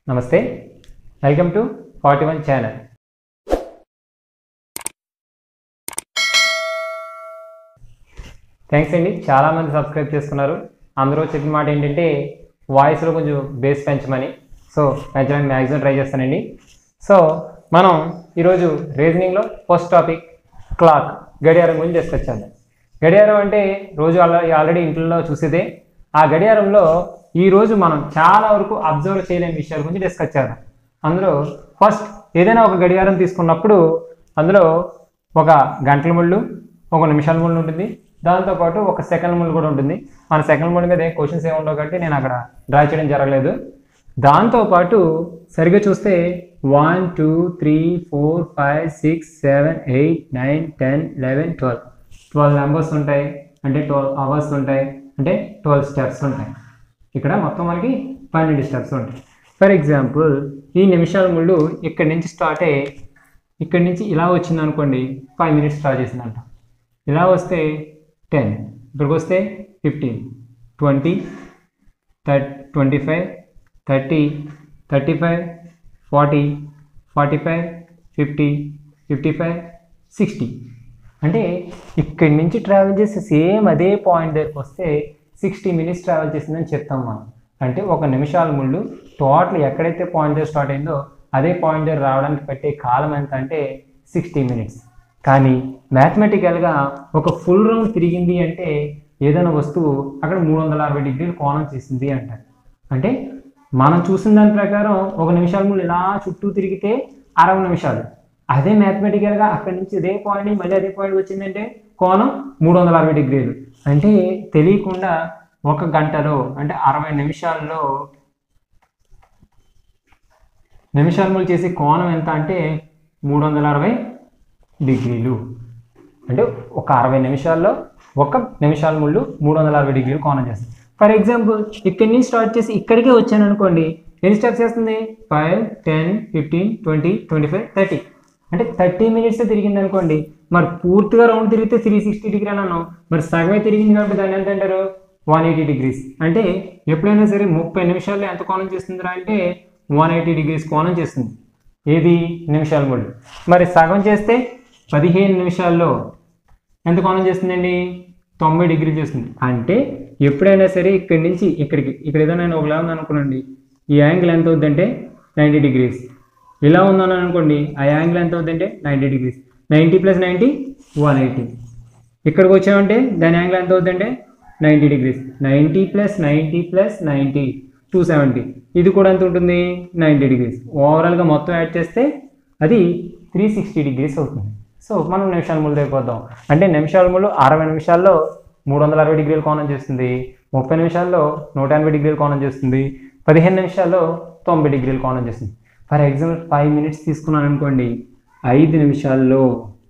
నమస్తే welcome to forty one channel thanks అండి చాలామంది సబ్స్క్రైబ్ చేసుకున్నారు అందరూ చెప్పిన మాట ఏంటంటే వాయిస్లో కొంచెం బేస్ పెంచమని సో పెంచడానికి మ్యాక్సిమం ట్రై చేస్తానండి సో మనం ఈరోజు రీజనింగ్లో ఫస్ట్ టాపిక్ క్లాక్ గడియారం గురించి డిస్కస్ చేద్దాం గడియారం అంటే రోజు ఆల్రెడీ ఆల్రెడీ ఇంట్లో చూసేదే ఆ గడియారంలో ఈరోజు మనం చాలా వరకు అబ్జర్వ్ చేయలేని విషయాల గురించి డిస్కస్ చేద్దాం అందులో ఫస్ట్ ఏదైనా ఒక గడియారం తీసుకున్నప్పుడు అందులో ఒక గంటల ముళ్ళు ఒక నిమిషాల ముళ్ళు ఉంటుంది దాంతోపాటు ఒక సెకండ్ ముళ్ళు కూడా ఉంటుంది మన సెకండ్ ముళ్ళు మీద క్వశ్చన్స్ ఏమి ఉండవు కాబట్టి నేను అక్కడ డ్రా చేయడం జరగలేదు దాంతోపాటు సరిగ్గా చూస్తే one two three four five six seven eight nine ten eleven twelve twelve numbers ఉంటాయి అంటే ట్వెల్వ్ అవర్స్ ఉంటాయి అంటే ట్వెల్వ్ స్టెప్స్ ఉంటాయి ఇక్కడ మొత్తం మనకి పన్నెండు స్టెప్స్ ఉంటాయి ఫర్ ఎగ్జాంపుల్ ఈ నిమిషాల ముళ్ళు ఇక్కడి నుంచి స్టార్ట్ అయ్యి ఇక్కడి నుంచి ఇలా వచ్చింది అనుకోండి ఫైవ్ మినిట్స్ స్టార్ట్ చేసిందంట ఇలా వస్తే టెన్ ఇక్కడికి వస్తే ఫిఫ్టీన్ ట్వంటీ థర్ twenty five thirty thirty five forty forty five fifty fifty five sixty అంటే ఇక్కడి నుంచి ట్రావెల్ చేసి సేమ్ అదే పాయింట్ దగ్గరికి వస్తే సిక్స్టీ మినిట్స్ ట్రావెల్ చేసిందని చెప్తాం మనం అంటే ఒక నిమిషాల ముందు టోటల్ ఎక్కడైతే పాయింట్ దగ్గర స్టార్ట్ అయిందో అదే పాయింట్ దగ్గర రావడానికి పెట్టే కాలం ఎంత అంటే సిక్స్టీ మినిట్స్ కానీ మ్యాథమెటికల్గా ఒక ఫుల్ రౌండ్ తిరిగింది అంటే ఏదైనా వస్తువు అక్కడ మూడు వందల అరవై డిగ్రీలు కోణం చేసింది అంటారు అంటే మనం చూసిన దాని ప్రకారం ఒక నిమిషాల ముందు ఇలా చుట్టూ తిరిగితే అరవై నిమిషాలు అదే మ్యాథమెటికల్గా అక్కడి నుంచి ఇదే పాయింట్ మళ్ళీ అదే పాయింట్ వచ్చిందంటే కోణం మూడు వందల అరవై డిగ్రీలు అంటే తెలియకుండా ఒక గంటలో అంటే అరవై నిమిషాల్లో నిమిషాలు చేసే కోణం ఎంత అంటే మూడు వందల అరవై డిగ్రీలు అంటే ఒక అరవై నిమిషాల్లో ఒక నిమిషాల ముళ్ళు మూడు వందల అరవై డిగ్రీలు కోణం చేస్తుంది ఫర్ ఎగ్జాంపుల్ ఇక్కడి నుంచి స్టార్ట్ చేసి ఇక్కడికే వచ్చాను అనుకోండి ఎన్ని స్టెప్స్ చేస్తుంది five ten fifteen twenty twenty five thirty అంటే థర్టీ మినిట్స్ తిరిగింది అనుకోండి మరి పూర్తిగా రౌండ్ తిరిగితే త్రీ సిక్స్టీ డిగ్రీ అన్నాను మరి సగమే తిరిగింది కాబట్టి దాన్ని ఎంత అంటారు వన్ ఎయిటీ డిగ్రీస్ అంటే ఎప్పుడైనా సరే ముప్పై నిమిషాల్లో ఎంత కోణం చేస్తుందిరా అంటే వన్ ఎయిటీ డిగ్రీస్ కోణం చేస్తుంది ఏది నిమిషాల ముళ్ళు మరి సగం చేస్తే పదిహేను నిమిషాల్లో ఎంత కోణం చేస్తుందండి తొంభై డిగ్రీలు చేస్తుంది అంటే ఎప్పుడైనా సరే ఇక్కడి నుంచి ఇక్కడికి ఇక్కడ ఏదైనా నేను ఒకలా ఉంది అనుకోనండి ఈ యాంగిల్ ఎంత అవుద్దంటే నైంటీ డిగ్రీస్ ఇలా ఉందని అనుకోండి ఆ యాంగిల్ ఎంత అవుద్దంటే ninety degrees ninety plus ninety one eighty ఇక్కడికి వచ్చామంటే దాని యాంగిల్ ఎంత అవుద్దంటే ninety degrees ninety plus ninety plus ninety two seventy ఇది కూడా ఎంత ఉంటుంది నైంటీ డిగ్రీస్ ఓవరాల్గా మొత్తం యాడ్ చేస్తే అది త్రీ సిక్స్టీ డిగ్రీస్ అవుతుంది సో మనం నిమిషాల ముళ్ళు అయిపోద్దాం అంటే నిమిషాల ముళ్ళు అరవై నిమిషాల్లో మూడు వందల అరవై డిగ్రీల కోణం చేస్తుంది ముప్పై నిమిషాల్లో నూట ఎనభై డిగ్రీల కోణం చేస్తుంది పదిహేను నిమిషాల్లో తొంభై డిగ్రీల కోణం చేస్తుంది ఫర్ ఎగ్జాంపుల్ ఫైవ్ మినిట్స్ తీసుకున్నాను అనుకోండి ఐదు నిమిషాల్లో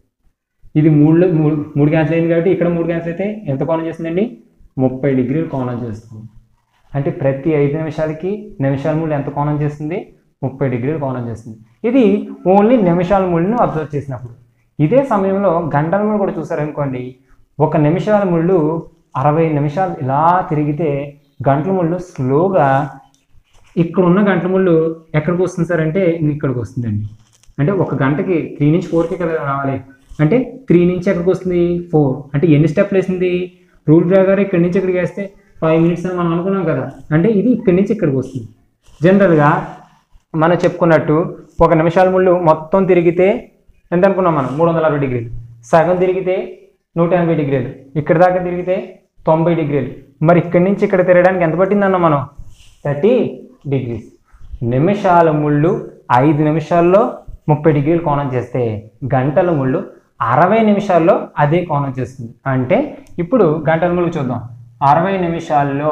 ఇది మూడు మూడు మూడు క్యాన్సిల్ అయింది కాబట్టి ఇక్కడ మూడు క్యాన్సిల్ అయితే ఎంత కోణం చేస్తుందండి ముప్పై డిగ్రీలు కోణం చేస్తుంది అంటే ప్రతి ఐదు నిమిషాలకి నిమిషాల ముళ్ళు ఎంత కోణం చేస్తుంది ముప్పై డిగ్రీలు కోణం చేస్తుంది ఇది ఓన్లీ నిమిషాల ముళ్ళను అబ్జర్వ్ చేసినప్పుడు ఇదే సమయంలో గంటల ముళ్ళు కూడా చూసారనుకోండి ఒక నిమిషాల ముళ్ళు అరవై నిమిషాలు ఇలా తిరిగితే గంటల ముళ్ళు స్లోగా ఇక్కడ ఉన్న గంటల ముళ్ళు ఎక్కడికి వస్తుంది సార్ అంటే ఇక్కడికి వస్తుందండి అంటే ఒక గంటకి త్రీ నుంచి ఫోర్కి కదా రావాలి అంటే త్రీ నుంచి ఎక్కడికి వస్తుంది ఫోర్ అంటే ఎన్ని స్టెప్లు వేసింది రూల్ ప్రకారం ఇక్కడి నుంచి ఇక్కడికి వేస్తే ఫైవ్ మినిట్స్ అని మనం అనుకున్నాం కదా అంటే ఇది ఇక్కడి నుంచి ఇక్కడికి వస్తుంది జనరల్గా మనం చెప్పుకున్నట్టు ఒక నిమిషాల ముళ్ళు మొత్తం తిరిగితే ఎంత అనుకున్నాం మనం మూడు వందల అరవై డిగ్రీలు సగం తిరిగితే నూట ఎనభై డిగ్రీలు ఇక్కడ దాకా తిరిగితే తొంభై డిగ్రీలు మరి ఇక్కడి నుంచి ఇక్కడ తిరగడానికి ఎంత పట్టిందన్న మనం థర్టీ డిగ్రీస్ నిమిషాల ముళ్ళు ఐదు నిమిషాల్లో ముప్పై డిగ్రీలు కోణం చేస్తే గంటల ముళ్ళు అరవై నిమిషాల్లో అదే కోణం చేస్తుంది అంటే ఇప్పుడు గంటల ముళ్ళు చూద్దాం అరవై నిమిషాల్లో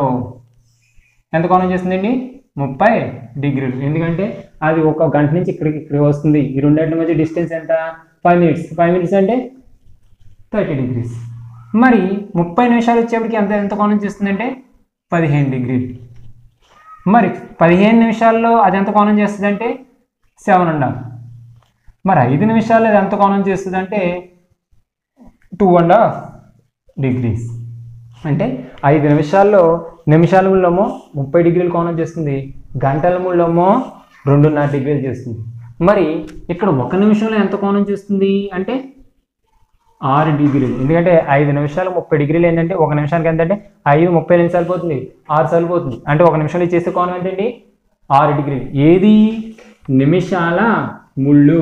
ఎంత కోణం చేస్తుందండి ముప్పై డిగ్రీలు ఎందుకంటే అది ఒక గంట నుంచి ఇక్కడికి ఇక్కడికి వస్తుంది ఈ రెండింటి మధ్య డిస్టెన్స్ ఎంత ఫైవ్ మినిట్స్ ఫైవ్ మినిట్స్ అంటే థర్టీ డిగ్రీస్ మరి ముప్పై నిమిషాలు వచ్చేప్పటికి ఎంత ఎంత కోణం చేస్తుందంటే పదిహేను డిగ్రీలు మరి పదిహేను నిమిషాల్లో అది ఎంత కోణం చేస్తుంది అంటే సెవెన్ అండ్ హాఫ్ మరి ఐదు నిమిషాల్లో అది ఎంత కోణం చేస్తుంది అంటే టూ అండ్ హాఫ్ డిగ్రీస్ అంటే ఐదు నిమిషాల్లో నిమిషాల ముళ్ళేమో ముప్పై డిగ్రీల కోణం చేస్తుంది గంటల ముళ్ళేమో రెండున్నర డిగ్రీలు చేస్తుంది మరి ఇక్కడ ఒక నిమిషంలో ఎంత కోణం చేస్తుంది అంటే ఆరు డిగ్రీలు ఎందుకంటే ఐదు నిమిషాలు ముప్పై డిగ్రీలు ఏంటంటే ఒక నిమిషానికి ఎంతంటే ఐదు ముప్పై నిమిషాలు పోతుంది ఆరు సార్లు పోతుంది అంటే ఒక నిమిషంలో చేసే కోణం ఏంటండి ఆరు డిగ్రీలు ఏది నిమిషాల ముళ్ళు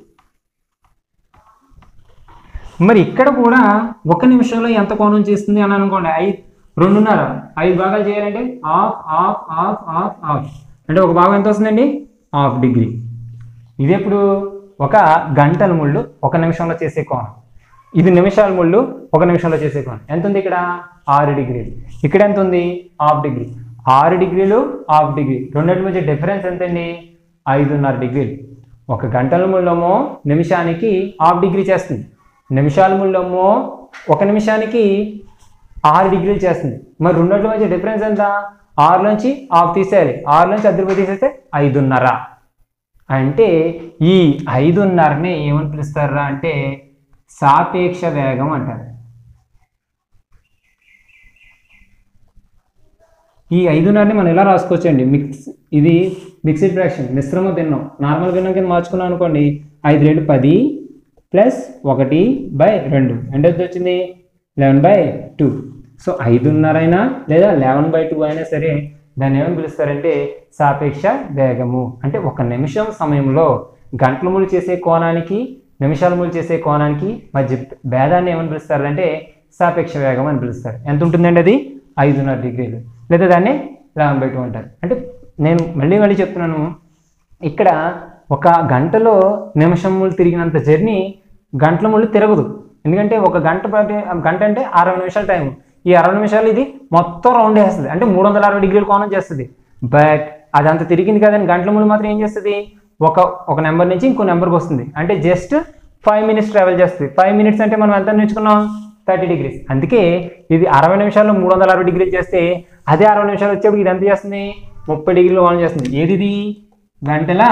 మరి ఇక్కడ కూడా ఒక నిమిషంలో ఎంత కోణం చేస్తుంది అని అనుకోండి ఐదు రెండున్నర ఐదు భాగాలు చేయాలంటే half half half half half అంటే ఒక భాగం ఎంత వస్తుందండి హాఫ్ డిగ్రీ ఇది ఎప్పుడు ఒక గంటల ముళ్ళు ఒక నిమిషంలో చేసే కోణం ఇది నిమిషాల ముళ్ళు ఒక నిమిషంలో చేసే కోణం ఎంత ఉంది ఇక్కడ ఆరు డిగ్రీలు ఇక్కడ ఎంత ఉంది హాఫ్ డిగ్రీ ఆరు డిగ్రీలు హాఫ్ డిగ్రీ రెండింటి మధ్య డిఫరెన్స్ ఎంతండి ఐదున్నర డిగ్రీలు ఒక గంటల ముళ్ళేమో నిమిషానికి హాఫ్ డిగ్రీ చేస్తుంది నిమిషాల ముళ్ళేమో ఒక నిమిషానికి ఆరు డిగ్రీలు చేస్తుంది మరి రెండింటి మధ్య డిఫరెన్స్ ఎంత ఆరు నుంచి హాఫ్ తీసేయాలి ఆరు నుంచి అద్దె రూపాయలు తీసేస్తే ఐదున్నర అంటే ఈ ఐదున్నరని ఏమని పిలుస్తారా అంటే సాపేక్ష వేగం అంటారు ఈ ఐదున్నరని మనం ఎలా రాసుకోవచ్చండి మిక్స్ ఇది మిక్స్డ్ ఫ్రాక్షన్ మిశ్రమ భిన్నం నార్మల్ భిన్నం కింద మార్చుకున్నాం అనుకోండి ఐదు రెండు పది ప్లస్ ఒకటి బై రెండు అంటే ఎంత వచ్చింది లెవెన్ బై టూ సో ఐదున్నర అయినా లేదా లెవెన్ బై టూ అయినా సరే దాన్ని ఏమని పిలుస్తారంటే సాపేక్ష వేగము అంటే ఒక నిమిషం సమయంలో గంటల ముళ్ళు చేసే కోణానికి నిమిషాల ముళ్ళు చేసే కోణానికి మధ్య భేదాన్ని ఏమని పిలుస్తారు అంటే సాపేక్ష వేగం అని పిలుస్తారు ఎంత ఉంటుందండి అది ఐదున్నర డిగ్రీలు లేదా దాన్ని లెవెన్ బై టూ అంటారు అంటే నేను మళ్ళీ మళ్ళీ చెప్తున్నాను ఇక్కడ ఒక గంటలో నిమిషం ముళ్ళు తిరిగినంత జర్నీ గంటల ముళ్ళు తిరగదు ఎందుకంటే ఒక గంట పాటు గంట అంటే అరవై నిమిషాల టైం ఈ అరవై నిమిషాలు ఇది మొత్తం రౌండ్ వేస్తుంది అంటే మూడు వందల అరవై డిగ్రీల కోణం చేస్తుంది బట్ అది అంత తిరిగింది కదండి గంటల ముళ్ళు మాత్రం ఏం చేస్తుంది ఒక ఒక నెంబర్ నుంచి ఇంకో నెంబర్కి వస్తుంది అంటే జస్ట్ ఫైవ్ మినిట్స్ ట్రావెల్ చేస్తుంది ఫైవ్ మినిట్స్ అంటే మనం ఎంత నేర్చుకున్నాం థర్టీ డిగ్రీస్ అందుకే ఇది అరవై నిమిషాల్లో మూడు వందల అరవై డిగ్రీలు చేస్తే అదే అరవై నిమిషాలు వచ్చేప్పుడు ఇది ఎంత చేస్తుంది ముప్పై డిగ్రీలు కోణం చేస్తుంది ఏది ఇది గంటల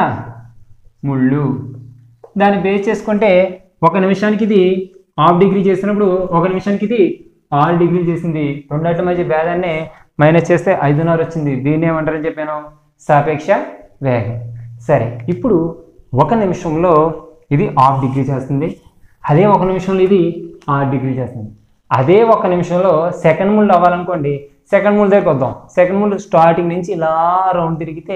ముళ్ళు దాన్ని బేస్ చేసుకుంటే ఒక నిమిషానికి ఇది హాఫ్ డిగ్రీ చేసినప్పుడు ఒక నిమిషానికి ఇది ఆరు డిగ్రీలు చేసింది రెండింటి మధ్య భేదాన్ని మైనస్ చేస్తే ఐదున్నర వచ్చింది దీన్ని ఏమంటారని చెప్పాను సాపేక్ష వేగం సరే ఇప్పుడు ఒక నిమిషంలో ఇది హాఫ్ డిగ్రీ చేస్తుంది అదే ఒక నిమిషంలో ఇది ఆరు డిగ్రీ చేస్తుంది అదే ఒక నిమిషంలో సెకండ్ ముళ్ళు అవ్వాలనుకోండి సెకండ్ ముళ్ళు దగ్గరికి వద్దాం సెకండ్ ముళ్ళు స్టార్టింగ్ నుంచి ఇలా రౌండ్ తిరిగితే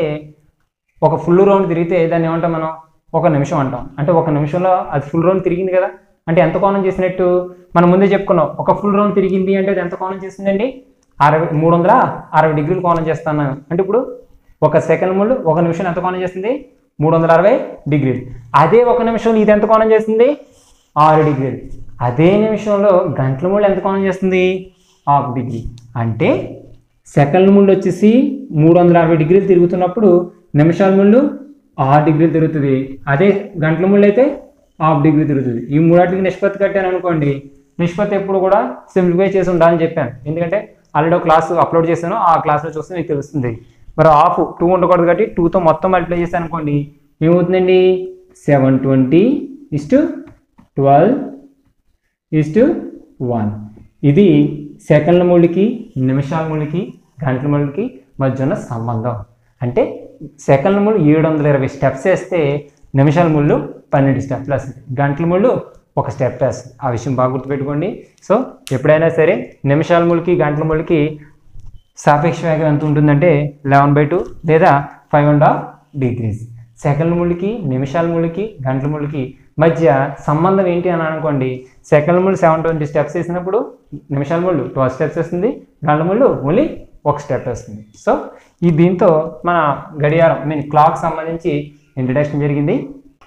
ఒక ఫుల్ రౌండ్ తిరిగితే దాన్ని ఏమంటాం మనం ఒక నిమిషం అంటాం అంటే ఒక నిమిషంలో అది ఫుల్ రౌండ్ తిరిగింది కదా అంటే ఎంత కోణం చేసినట్టు మనం ముందే చెప్పుకున్నాం ఒక ఫుల్ రౌండ్ తిరిగింది అంటే అది ఎంత కోణం చేసిందండి అరవై మూడు వందల అరవై డిగ్రీలు కోణం చేస్తాను అంటే ఇప్పుడు ఒక సెకండ్ ముళ్ళు ఒక నిమిషం ఎంత కోణం చేస్తుంది మూడు వందల అరవై డిగ్రీలు అదే ఒక నిమిషంలో ఇది ఎంత కోణం చేస్తుంది ఆరు డిగ్రీలు అదే నిమిషంలో గంటల ముళ్ళు ఎంత కోణం చేస్తుంది హాఫ్ డిగ్రీ అంటే సెకండ్ ముళ్ళు వచ్చేసి మూడు వందల అరవై డిగ్రీలు తిరుగుతున్నప్పుడు నిమిషాల ముళ్ళు ఆరు డిగ్రీలు తిరుగుతుంది అదే గంటల ముళ్ళు అయితే హాఫ్ డిగ్రీ తిరుగుతుంది ఈ మూడాటికి నిష్పత్తి కట్టాను అనుకోండి నిష్పత్తి ఎప్పుడు కూడా సింప్లిఫై చేసి ఉండాలని చెప్పాను ఎందుకంటే ఆల్రెడీ ఒక క్లాస్ అప్లోడ్ చేశాను ఆ క్లాస్లో చూస్తే మీకు తెలుస్తుంది మరి హాఫ్ టూ ఉండకూడదు కాబట్టి టూతో మొత్తం మల్టిప్లై చేశాను అనుకోండి ఏమవుతుందండి seven twenty is to twelve is to one ఇది సెకండ్ల ముళ్ళకి నిమిషాల ముళ్ళకి గంటల ముళ్ళకి మధ్య ఉన్న సంబంధం అంటే సెకండ్ల ముళ్ళు ఏడు వందల ఇరవై స్టెప్స్ వేస్తే నిమిషాల ముళ్ళు పన్నెండు స్టెప్లు వస్తుంది గంటల ముళ్ళు ఒక స్టెప్ వేస్తుంది ఆ విషయం బాగా గుర్తుపెట్టుకోండి సో ఎప్పుడైనా సరే నిమిషాల ముళ్ళకి గంటల ముళ్ళకి సాపేక్ష వేగం ఎంత ఉంటుందంటే లెవెన్ బై టూ లేదా five and half degrees second ముళ్ళకి నిమిషాల ముళ్ళకి గంటల ముళ్ళకి మధ్య సంబంధం ఏంటి అని అనుకోండి సెకండ్ ముళ్ళు సెవెన్ ట్వంటీ స్టెప్స్ వేసినప్పుడు నిమిషాల ముళ్ళు ట్వెల్వ్ స్టెప్స్ వేస్తుంది గంటల ముళ్ళు ఓన్లీ ఒక స్టెప్ వేస్తుంది సో ఈ దీంతో మన గడియారం మీన్ క్లాక్ సంబంధించి ఇంట్రడక్షన్ జరిగింది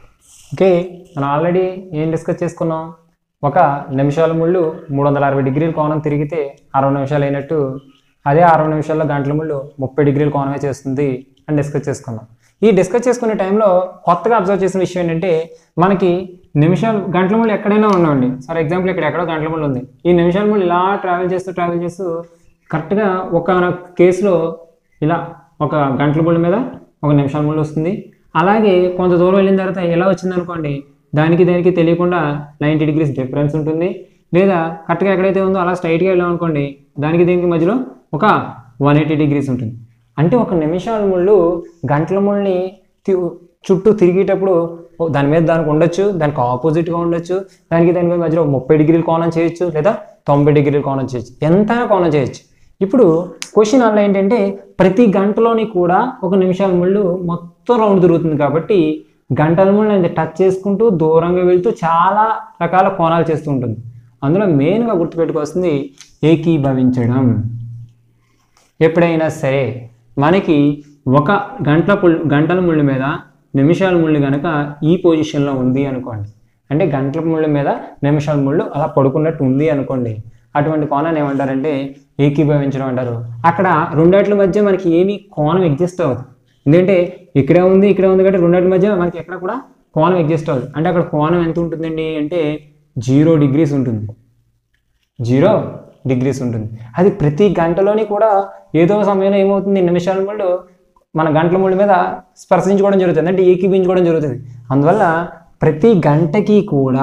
ఓకే మనం ఆల్రెడీ ఏం డిస్కస్ చేసుకున్నాం ఒక నిమిషాల ముళ్ళు మూడు వందల అరవై డిగ్రీల కోణం తిరిగితే అరవై నిమిషాలు అయినట్టు అదే అరవై నిమిషాల్లో గంటల ముళ్ళు ముప్పై డిగ్రీల కోణమే చేస్తుంది అని డిస్కస్ చేసుకున్నాం ఈ డిస్కస్ చేసుకునే టైంలో కొత్తగా అబ్జర్వ్ చేసిన విషయం ఏంటంటే మనకి నిమిషాలు గంటల ముళ్ళు ఎక్కడైనా ఉండండి ఫర్ ఎగ్జాంపుల్ ఇక్కడ ఎక్కడో గంటల ముళ్ళు ఉంది ఈ నిమిషాల ముళ్ళు ఇలా ట్రావెల్ చేస్తూ ట్రావెల్ చేస్తూ కరెక్ట్గా ఒక కేసులో ఇలా ఒక గంటల ముళ్ళ మీద ఒక నిమిషాల ముళ్ళు వస్తుంది అలాగే కొంత దూరం వెళ్ళిన తర్వాత ఎలా వచ్చింది అనుకోండి దానికి దానికి తెలియకుండా నైంటీ డిగ్రీస్ డిఫరెన్స్ ఉంటుంది లేదా కరెక్ట్గా ఎక్కడైతే ఉందో అలా స్ట్రైట్గా వెళ్ళాం అనుకోండి దానికి దీనికి మధ్యలో ఒక వన్ ఎయిటీ డిగ్రీస్ ఉంటుంది అంటే ఒక నిమిషాల ముళ్ళు గంటల ముళ్ళని తి- చుట్టూ తిరిగేటప్పుడు ఓ దాని మీద దానికి ఉండొచ్చు దానికి ఆపోజిట్గా ఉండొచ్చు దానికి దాని మీద మధ్యలో ముప్పై డిగ్రీలు కోణం చేయొచ్చు లేదా తొంభై డిగ్రీలు కోణం చేయొచ్చు ఎంత కోణం చేయొచ్చు ఇప్పుడు క్వశ్చన్ అలా ఏంటంటే ప్రతి గంటలోని కూడా ఒక నిమిషాల ముళ్ళు మొత్తం రౌండ్ తిరుగుతుంది కాబట్టి గంటల ముళ్ళు అనేది టచ్ చేసుకుంటూ దూరంగా వెళ్తూ చాలా రకాల కోణాలు చేస్తూ ఉంటుంది అందులో మెయిన్గా గుర్తుపెట్టుకోవాల్సింది ఏకీభవించడం ఎప్పుడైనా సరే మనకి ఒక గంటల పుల్- గంటల ముళ్ళు మీద నిమిషాల ముళ్ళు కనుక ఈ పొజిషన్లో ఉంది అనుకోండి అంటే గంటల ముళ్ళు మీద నిమిషాల ముళ్ళు అలా పడుకున్నట్టు ఉంది అనుకోండి అటువంటి కోణాన్ని ఏమంటారంటే ఏకీభవించడం అంటారు అక్కడ రెండాట్ల మధ్య మనకి ఏమీ కోణం ఎగ్జిస్ట్ అవ్వదు ఎందుకంటే ఇక్కడే ఉంది ఇక్కడే ఉంది కాబట్టి రెండాట్ల మధ్య మనకి ఎక్కడ కూడా కోణం ఎగ్జిస్ట్ అవ్వదు అంటే అక్కడ కోణం ఎంత ఉంటుందండి అంటే జీరో డిగ్రీస్ ఉంటుంది జీరో డిగ్రీస్ ఉంటుంది అది ప్రతి గంటలోని కూడా ఏదో సమయంలో ఏమవుతుంది నిమిషాల ముళ్ళు మన గంటల ముళ్ళు మీద స్పర్శించుకోవడం జరుగుతుంది అంటే ఏకీపించుకోవడం జరుగుతుంది అందువల్ల ప్రతి గంటకి కూడా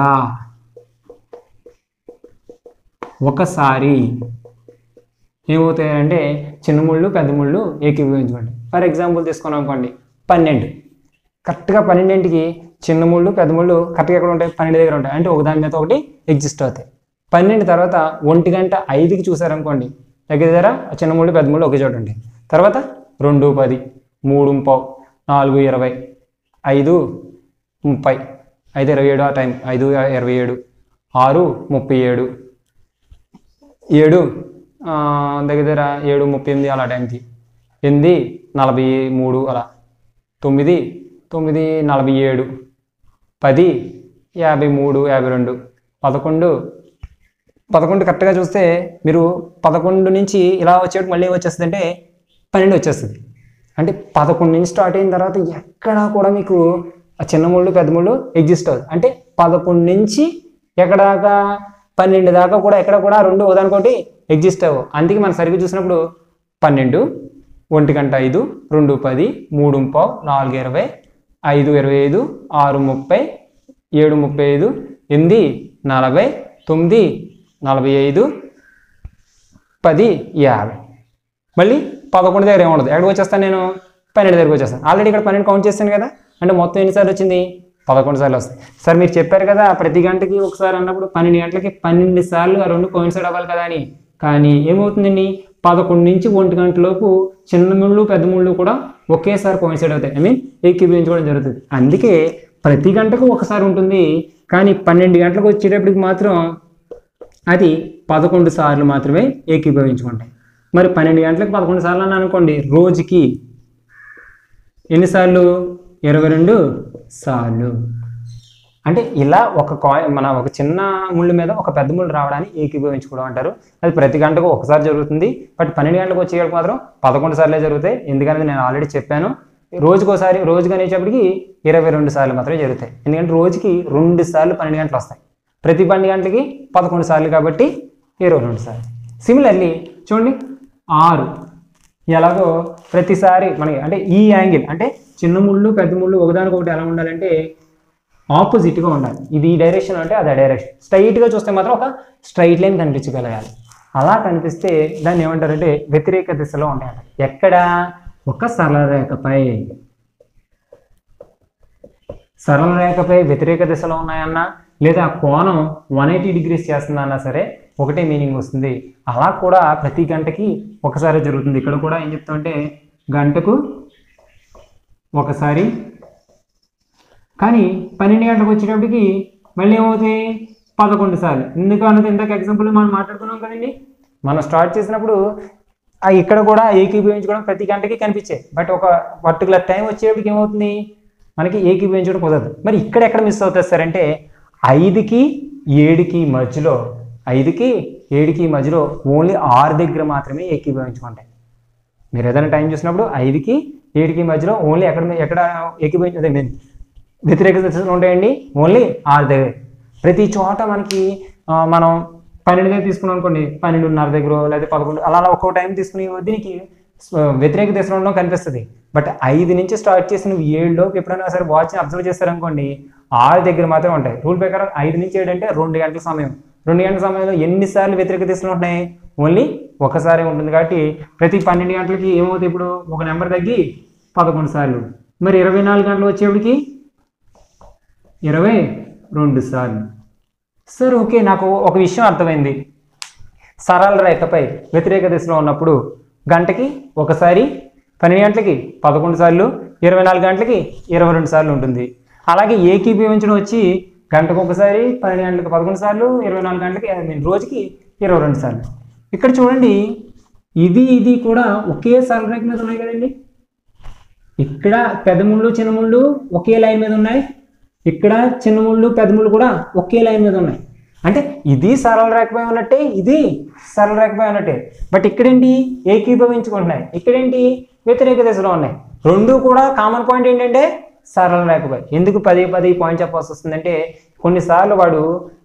ఒకసారి ఏమవుతాయంటే చిన్న ముళ్ళు పెద్ద ముళ్ళు ఏకీభవించుకోండి ఫర్ ఎగ్జాంపుల్ తీసుకున్నాం అనుకోండి పన్నెండు కరెక్ట్గా పన్నెండింటికి చిన్న ముళ్ళు పెద్ద ముళ్ళు కరెక్ట్గా ఎక్కడ ఉంటాయి పన్నెండు దగ్గర ఉంటాయి అంటే ఒకదాని మీద ఒకటి ఎగ్జిస్ట్ అవుతాయి పన్నెండు తర్వాత ఒంటి గంట ఐదుకి చూసారనుకోండి దగ్గర దగ్గర చిన్న ముళ్ళు పెద్ద ముళ్ళు ఒకే చోట ఉంటాయి తర్వాత రెండు పది మూడు పావు నాలుగు ఇరవై ఐదు ముప్పై ఐదు ఇరవై ఏడు ఆ టైం ఐదు ఇరవై ఏడు ఆరు ముప్పై ఏడు ఏడు ఆ, దగ్గర దగ్గర ఏడు ముప్పై ఎనిమిది అలా టైంకి ఎనిమిది నలభై మూడు అలా తొమ్మిది తొమ్మిది నలభై ఏడు పది యాభై మూడు యాభై రెండు పదకొండు పదకొండు కరెక్ట్గా చూస్తే మీరు పదకొండు నుంచి ఇలా వచ్చేటప్పుడు మళ్ళీ ఏం వచ్చేస్తుంది అంటే పన్నెండు వచ్చేస్తుంది అంటే పదకొండు నుంచి స్టార్ట్ అయిన తర్వాత ఎక్కడా కూడా మీకు ఆ చిన్న ముళ్ళు పెద్ద ముళ్ళు ఎగ్జిస్ట్ అవుతుంది అంటే పదకొండు నుంచి ఎక్కడ దాకా పన్నెండు దాకా కూడా ఎక్కడ కూడా రెండు ఒకదానికోటి ఎగ్జిస్ట్ అవ్వవు అందుకే మనం సరిగ్గా చూసినప్పుడు పన్నెండు ఒంటి గంట ఐదు రెండు పది మూడు పావు నాలుగు ఇరవై ఐదు ఇరవై ఐదు ఆరు ముప్పై ఏడు ముప్పై ఐదు ఎనిమిది నలభై తొమ్మిది నలభై ఐదు పది యాభై మళ్ళీ పదకొండు దగ్గర ఏముండదు ఎక్కడికి వచ్చేస్తాను నేను పన్నెండు దగ్గరికి వచ్చేస్తాను ఆల్రెడీ ఇక్కడ పన్నెండు కౌంట్ చేస్తాను కదా అంటే మొత్తం ఎన్నిసార్లు వచ్చింది పదకొండు సార్లు వస్తాయి సార్ మీరు చెప్పారు కదా ప్రతి గంటకి ఒకసారి అన్నప్పుడు పన్నెండు గంటలకి పన్నెండు సార్లు ఆ రెండు కోయిన్సైడ్ అవ్వాలి కదా అని కానీ ఏమవుతుందండి పదకొండు నుంచి ఒంటి గంటలోపు చిన్న ముళ్ళు పెద్ద ముళ్ళు కూడా ఒకేసారి కోయిన్సైడ్ అవుతాయి ఐ మీన్ ఏకీభవించుకోవడం జరుగుతుంది అందుకే ప్రతి గంటకు ఒకసారి ఉంటుంది కానీ పన్నెండు గంటలకు వచ్చేటప్పటికి మాత్రం అది పదకొండు సార్లు మాత్రమే ఏకీభవించుకుంటాయి మరి పన్నెండు గంటలకు పదకొండు సార్లు అని అనుకోండి రోజుకి ఎన్నిసార్లు ఇరవై రెండు సార్లు అంటే ఇలా ఒక కాయి మన ఒక చిన్న ముళ్ళు మీద ఒక పెద్ద ముళ్ళు రావడాన్ని ఏకీభవించుకోవడం అంటారు అది ప్రతి గంటకు ఒకసారి జరుగుతుంది బట్ పన్నెండు గంటలకు వచ్చేటికి మాత్రం పదకొండు సార్లే జరుగుతాయి ఎందుకంటే నేను ఆల్రెడీ చెప్పాను రోజుకోసారి రోజుకి అనేటప్పటికి ఇరవై రెండు సార్లు మాత్రమే జరుగుతాయి ఎందుకంటే రోజుకి రెండు సార్లు పన్నెండు గంటలు వస్తాయి ప్రతి పన్నెండు గంటలకి పదకొండు సార్లు కాబట్టి ఇరవై రెండు సార్లు సిమిలర్లీ చూడండి ఆరు ఎలాగో ప్రతిసారి మనకి అంటే ఈ యాంగిల్ అంటే చిన్న ముళ్ళు పెద్ద ముళ్ళు ఒకదానికొకటి ఎలా ఉండాలంటే ఆపోజిట్గా ఉండాలి ఇది ఈ డైరెక్షన్ అంటే అది ఆ డైరెక్షన్ స్ట్రైట్గా చూస్తే మాత్రం ఒక స్ట్రైట్ లైన్ కనిపించగలగాలి అలా కనిపిస్తే దాన్ని ఏమంటారంటే వ్యతిరేక దిశలో ఉంటాయంట ఎక్కడ ఒక సరళ రేఖపై సరళ రేఖపై వ్యతిరేక దిశలో ఉన్నాయన్నా లేదా కోణం వన్ ఎయిటీ డిగ్రీస్ చేస్తుందన్నా సరే ఒకటే మీనింగ్ వస్తుంది అలా కూడా ప్రతి గంటకి ఒకసారి జరుగుతుంది ఇక్కడ కూడా ఏం చెప్తామంటే గంటకు ఒకసారి కానీ పన్నెండు గంటలకు వచ్చేటప్పటికి మళ్ళీ ఏమవుతాయి పదకొండు సార్లు ఎందుకు అన్నది ఇందాక ఎగ్జాంపుల్ మనం మాట్లాడుకున్నాం కదండి మనం స్టార్ట్ చేసినప్పుడు ఆ ఇక్కడ కూడా ఏకీభవించుకోవడం ప్రతి గంటకి కనిపించాయి బట్ ఒక పర్టికులర్ టైం వచ్చేటప్పటికి ఏమవుతుంది మనకి ఏకీభవించడం కుదరదు మరి ఇక్కడ ఎక్కడ మిస్ అవుతుంది సార్ అంటే ఐదుకి ఏడుకి మధ్యలో ఐదుకి ఏడుకి మధ్యలో ఓన్లీ ఆరు దగ్గర మాత్రమే ఏకీభవించుకుంటాయి మీరు ఏదైనా టైం చూసినప్పుడు ఐదుకి ఏడుకి మధ్యలో ఓన్లీ ఎక్కడ ఎక్కడ ఏకీభవించ అదే నేను వ్యతిరేక దిశలు ఉంటాయండి ఓన్లీ ఆరు దగ్గర ప్రతి చోట మనకి ఆ, మనం పన్నెండు దగ్గర తీసుకున్నాం అనుకోండి పన్నెండున్నర దగ్గర లేదా పదకొండు అలా అలా ఒక్కో టైం తీసుకుని దీనికి స్వ- వ్యతిరేక దిశలో ఉండడం కనిపిస్తుంది బట్ ఐదు నుంచి స్టార్ట్ చేసి నువ్వు ఏడులో ఎప్పుడైనా సరే వాచ్ని అబ్జర్వ్ చేస్తారనుకోండి ఆరు దగ్గర మాత్రమే ఉంటాయి రూల్ ప్రకారం ఐదు నుంచి ఏడు అంటే రెండు గంటల సమయం రెండు గంటల సమయంలో ఎన్నిసార్లు వ్యతిరేక దిశలో ఉంటున్నాయి ఓన్లీ ఒకసారి ఉంటుంది కాబట్టి ప్రతి పన్నెండు గంటలకి ఏమవుతుంది ఇప్పుడు ఒక నెంబర్ తగ్గి పదకొండు సార్లు మరి ఇరవై నాలుగు గంటలు వచ్చేప్పటికి ఇరవై రెండు సార్లు సార్ ఓకే నాకు ఒక విషయం అర్థమైంది సరళ రేఖపై వ్యతిరేక దిశలో ఉన్నప్పుడు గంటకి ఒకసారి పన్నెండు గంటలకి పదకొండు సార్లు ఇరవై నాలుగు గంటలకి ఇరవై రెండు సార్లు ఉంటుంది అలాగే ఏకీభవించడం వచ్చి గంటకు ఒకసారి పన్నెండు గంటలకు పదకొండు సార్లు ఇరవై నాలుగు గంటలకి I mean రోజుకి ఇరవై రెండు సార్లు ఇక్కడ చూడండి ఇది ఇది కూడా ఒకే సరళ రేఖ మీద ఉన్నాయి కదండి ఇక్కడ పెద్ద ముళ్ళు చిన్న ముళ్ళు ఒకే లైన్ మీద ఉన్నాయి ఇక్కడ చిన్న ముళ్ళు పెద్ద ముళ్ళు కూడా ఒకే లైన్ మీద ఉన్నాయి అంటే ఇది సరళ రేఖపై ఉన్నట్టే ఇది సరళ రేఖపై ఉన్నట్టే బట్ ఇక్కడేంటి ఏకీభవించుకుంటున్నాయి ఇక్కడేంటి వ్యతిరేక దిశలో ఉన్నాయి రెండు కూడా కామన్ పాయింట్ ఏంటంటే సరళ రేఖపై ఎందుకు పదే పదే ఈ పాయింట్ చెప్పాల్సి వస్తుందంటే కొన్నిసార్లు వాడు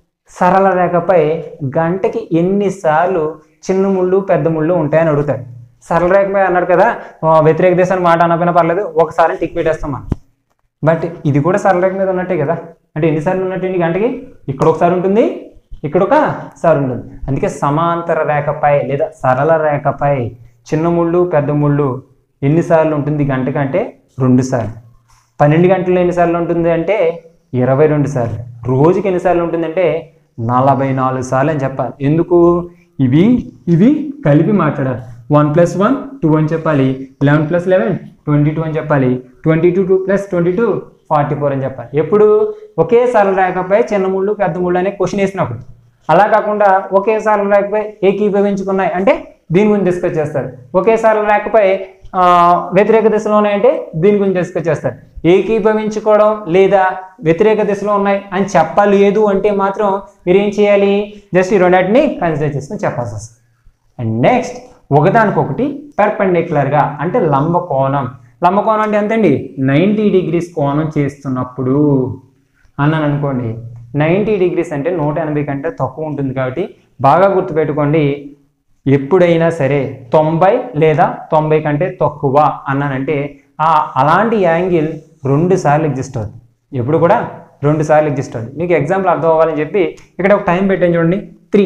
సరళ రేఖపై గంటకి ఎన్నిసార్లు చిన్న ముళ్ళు పెద్ద ముళ్ళు ఉంటాయని అడుగుతాడు సరళ రేఖపై అన్నాడు కదా ఆ, వ్యతిరేక దేశాన్ని మాట అనకపోయినా పర్లేదు ఒకసారి టిక్ పెట్టేస్తాం మనం బట్ ఇది కూడా సరళ రేఖ మీద ఉన్నట్టే కదా అంటే ఎన్నిసార్లు ఉన్నట్టు గంటకి ఇక్కడ ఒకసారి ఉంటుంది ఇక్కడ ఒక సారి ఉంటుంది అందుకే సమాంతర రేఖపై లేదా సరళ రేఖపై చిన్న ముళ్ళు పెద్ద ముళ్ళు ఎన్నిసార్లు ఉంటుంది గంటకి అంటే రెండు సార్లు పన్నెండు గంటలు ఎన్నిసార్లు ఉంటుంది అంటే ఇరవై రెండు సార్లు రోజుకి ఎన్నిసార్లు ఉంటుందంటే నలభై నాలుగు సార్లు అని చెప్పాలి ఎందుకు ఇవి ఇవి కలిపి మాట్లాడాలి వన్ ప్లస్ వన్ టూ అని చెప్పాలి eleven plus eleven twenty two అని చెప్పాలి twenty two two plus twenty two forty four అని చెప్పాలి ఎప్పుడు ఒకే సరళ రేఖపై చిన్న ముళ్ళు పెద్ద ముళ్ళు అనే క్వశ్చన్ వేసినప్పుడు అలా కాకుండా ఒకే సరళ రేఖపై ఏకీభవించుకున్నాయి అంటే దీని గురించి డిస్కస్ చేస్తారు ఒకే సరళ రేఖపై ఆ, వ్యతిరేక దిశలో ఉన్నాయంటే దీని గురించి డిస్కస్ చేస్తారు ఏకీభవించుకోవడం లేదా వ్యతిరేక దిశలో ఉన్నాయి అని చెప్పలేదు అంటే మాత్రం మీరు ఏం చేయాలి జస్ట్ ఈ రెండింటిని కన్సిడర్ చేసుకుని చెప్పాల్సి వస్తుంది అండ్ నెక్స్ట్ ఒకదానికొకటి పర్పెండిక్యులర్గా అంటే లంబ కోణం లంబ కోణం అంటే ఎంతండి నైంటీ డిగ్రీస్ కోణం చేస్తున్నప్పుడు అన్నాను అనుకోండి నైంటీ డిగ్రీస్ అంటే నూట ఎనభై కంటే తక్కువ ఉంటుంది కాబట్టి బాగా గుర్తుపెట్టుకోండి ఎప్పుడైనా సరే తొంభై లేదా తొంభై కంటే తక్కువ అన్నానంటే ఆ అలాంటి యాంగిల్ రెండు సార్లు ఎగ్జిస్ట్ అవుతుంది ఎప్పుడు కూడా రెండు సార్లు ఎగ్జిస్ట్ అవుతుంది మీకు ఎగ్జాంపుల్ అర్థం అవ్వాలని చెప్పి ఇక్కడ ఒక టైం పెట్టాను చూడండి త్రీ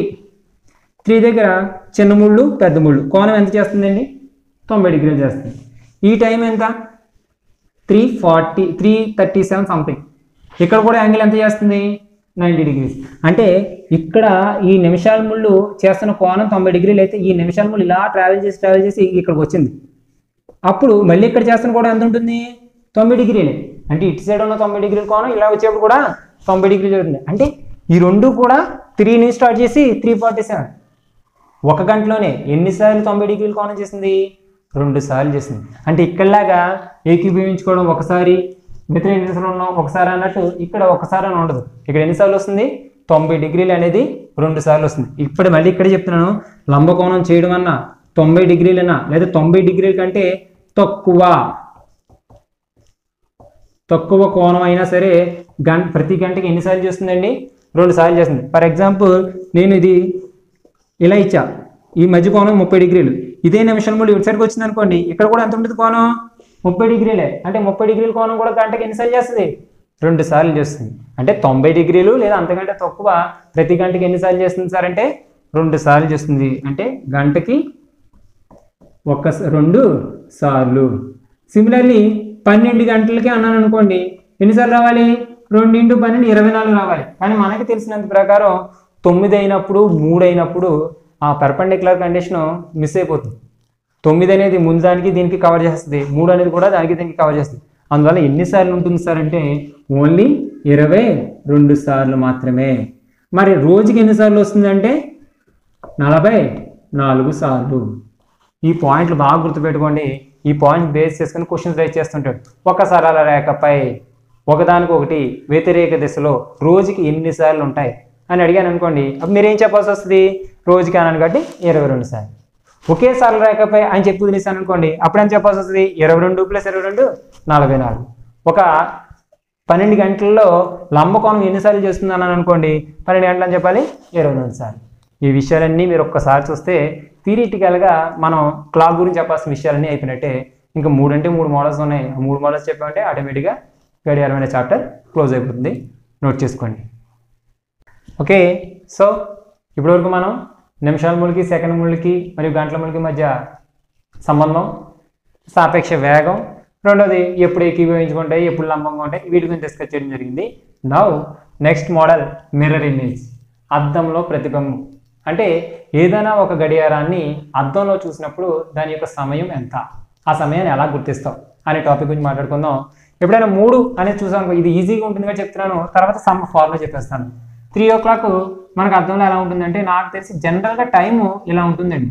త్రీ దగ్గర చిన్న ముళ్ళు పెద్ద ముళ్ళు కోణం ఎంత చేస్తుందండి తొంభై డిగ్రీలు చేస్తుంది ఈ టైం ఎంత three forty three thirty seven something ఇక్కడ కూడా యాంగిల్ ఎంత చేస్తుంది నైంటీ డిగ్రీస్ అంటే ఇక్కడ ఈ నిమిషాల ముళ్ళు చేస్తున్న కోణం తొంభై డిగ్రీలు అయితే ఈ నిమిషాల ముళ్ళు ఇలా ట్రావెల్ చేసి ట్రావెల్ చేసి ఇక్కడికి వచ్చింది అప్పుడు మళ్ళీ ఇక్కడ చేస్తున్న కూడా ఎంత ఉంటుంది తొంభై డిగ్రీలే అంటే ఇటు సైడ్ ఉన్న తొంభై డిగ్రీల కోణం ఇలా వచ్చేప్పుడు కూడా తొంభై డిగ్రీలు జరుగుతుంది అంటే ఈ రెండు కూడా త్రీ నుంచి స్టార్ట్ చేసి త్రీ ఫార్టీ సెవెన్ ఒక గంటలోనే ఎన్నిసార్లు తొంభై డిగ్రీల కోణం చేసింది రెండు సార్లు చేసింది అంటే ఇక్కడలాగా ఏకీభవించుకోవడం ఒకసారి వ్యతిరేక దిశలో ఉన్నాం ఒకసారి అన్నట్టు ఇక్కడ ఒకసారి అని ఉండదు ఇక్కడ ఎన్నిసార్లు వస్తుంది తొంభై డిగ్రీలు అనేది రెండు సార్లు వస్తుంది ఇప్పుడు మళ్ళీ ఇక్కడ చెప్తున్నాను లంబకోణం చేయడం అన్నా తొంభై డిగ్రీలైనా లేదా తొంభై డిగ్రీల కంటే తక్కువ తక్కువ కోణం అయినా సరే గంట ప్రతి గంటకి ఎన్నిసార్లు చేస్తుందండి రెండు సార్లు చేస్తుంది ఫర్ ఎగ్జాంపుల్ నేను ఇది ఇలా ఇచ్చా ఈ మధ్య కోణం ముప్పై డిగ్రీలు ఇదే నిమిషం మళ్ళీ ఇటు సైడ్కి వచ్చింది అనుకోండి ఇక్కడ కూడా ఎంత ఉంటుంది కోణం ముప్పై డిగ్రీలే అంటే ముప్పై డిగ్రీల కోణం కూడా గంటకి ఎన్నిసార్లు చేస్తుంది రెండు సార్లు చేస్తుంది అంటే తొంభై డిగ్రీలు లేదా అంతకంటే తక్కువ ప్రతి గంటకి ఎన్నిసార్లు చేస్తుంది సార్ అంటే రెండు సార్లు చేస్తుంది అంటే గంటకి ఒక రెండు సార్లు సిమిలర్లీ పన్నెండు గంటలకి అన్నాను అనుకోండి ఎన్నిసార్లు రావాలి రెండు ఇంటూ పన్నెండు ఇరవై నాలుగు రావాలి కానీ మనకి తెలిసినంత ప్రకారం తొమ్మిది అయినప్పుడు మూడు అయినప్పుడు ఆ పర్పెండిక్యులర్ కండిషన్ మిస్ అయిపోతుంది తొమ్మిది అనేది ముందు దానికి దీనికి కవర్ చేస్తుంది మూడు అనేది కూడా దానికి దీనికి కవర్ చేస్తుంది అందువల్ల ఎన్నిసార్లు ఉంటుంది సార్ అంటే ఓన్లీ ఇరవై రెండు సార్లు మాత్రమే మరి రోజుకి ఎన్నిసార్లు వస్తుందంటే నలభై నాలుగు సార్లు ఈ పాయింట్లు బాగా గుర్తుపెట్టుకోండి ఈ పాయింట్ బేస్ చేసుకుని క్వశ్చన్స్ రైజ్ చేస్తుంటాడు ఒక సరళ రేఖపై ఒకదానికొకటి వ్యతిరేక దిశలో రోజుకి ఎన్నిసార్లు ఉంటాయి అని అడిగాను అనుకోండి అప్పుడు మీరు ఏం చెప్పాల్సి వస్తుంది రోజుకి అన్నాను కాబట్టి ఇరవై రెండు సార్లు ఒకే సరళ రేఖపై అని చెప్పి వదిలేసాను అనుకోండి అప్పుడు ఏం చెప్పాల్సి వస్తుంది ఇరవై రెండు ప్లస్ ఇరవై రెండు నలభై నాలుగు ఒక పన్నెండు గంటల్లో లంబకోణం ఎన్నిసార్లు చేస్తుంది అన్నాను అనుకోండి పన్నెండు గంటలు అని చెప్పాలి ఇరవై రెండు సార్లు ఈ విషయాలన్నీ మీరు ఒక్కసారి చూస్తే థియరిటికల్గా మనం క్లాక్ గురించి చెప్పాల్సిన విషయాలన్నీ అయిపోయినట్టే ఇంకా మూడు అంటే మూడు మోడల్స్ ఉన్నాయి ఆ మూడు మోడల్స్ చెప్పామంటే ఆటోమేటిక్గా గడియారం అనే చాప్టర్ క్లోజ్ అయిపోతుంది నోట్ చేసుకోండి ఓకే సో ఇప్పటివరకు మనం నిమిషాల ముళ్ళకి సెకండ్ ముళ్ళకి మరియు గంటల ముళ్ళకి మధ్య సంబంధం సాపేక్ష వేగం రెండోది ఎప్పుడు ఏకీభవించుకుంటాయి ఎప్పుడు లంబంగా ఉంటాయి వీటి గురించి డిస్కస్ చేయడం జరిగింది now next model mirror image అద్దంలో ప్రతిబింబం అంటే ఏదైనా ఒక గడియారాన్ని అద్దంలో చూసినప్పుడు దాని యొక్క సమయం ఎంత ఆ సమయాన్ని ఎలా గుర్తిస్తాం అనే టాపిక్ గురించి మాట్లాడుకుందాం ఎప్పుడైనా మూడు అనేది చూసాను ఇది ఈజీగా ఉంటుంది కదా చెప్తున్నాను తర్వాత సమ్ ఫార్ములా చెప్పేస్తాను త్రీ ఓ క్లాక్ మనకు అర్థంలో ఎలా ఉంటుందంటే నాకు తెలిసి జనరల్గా టైము ఇలా ఉంటుందండి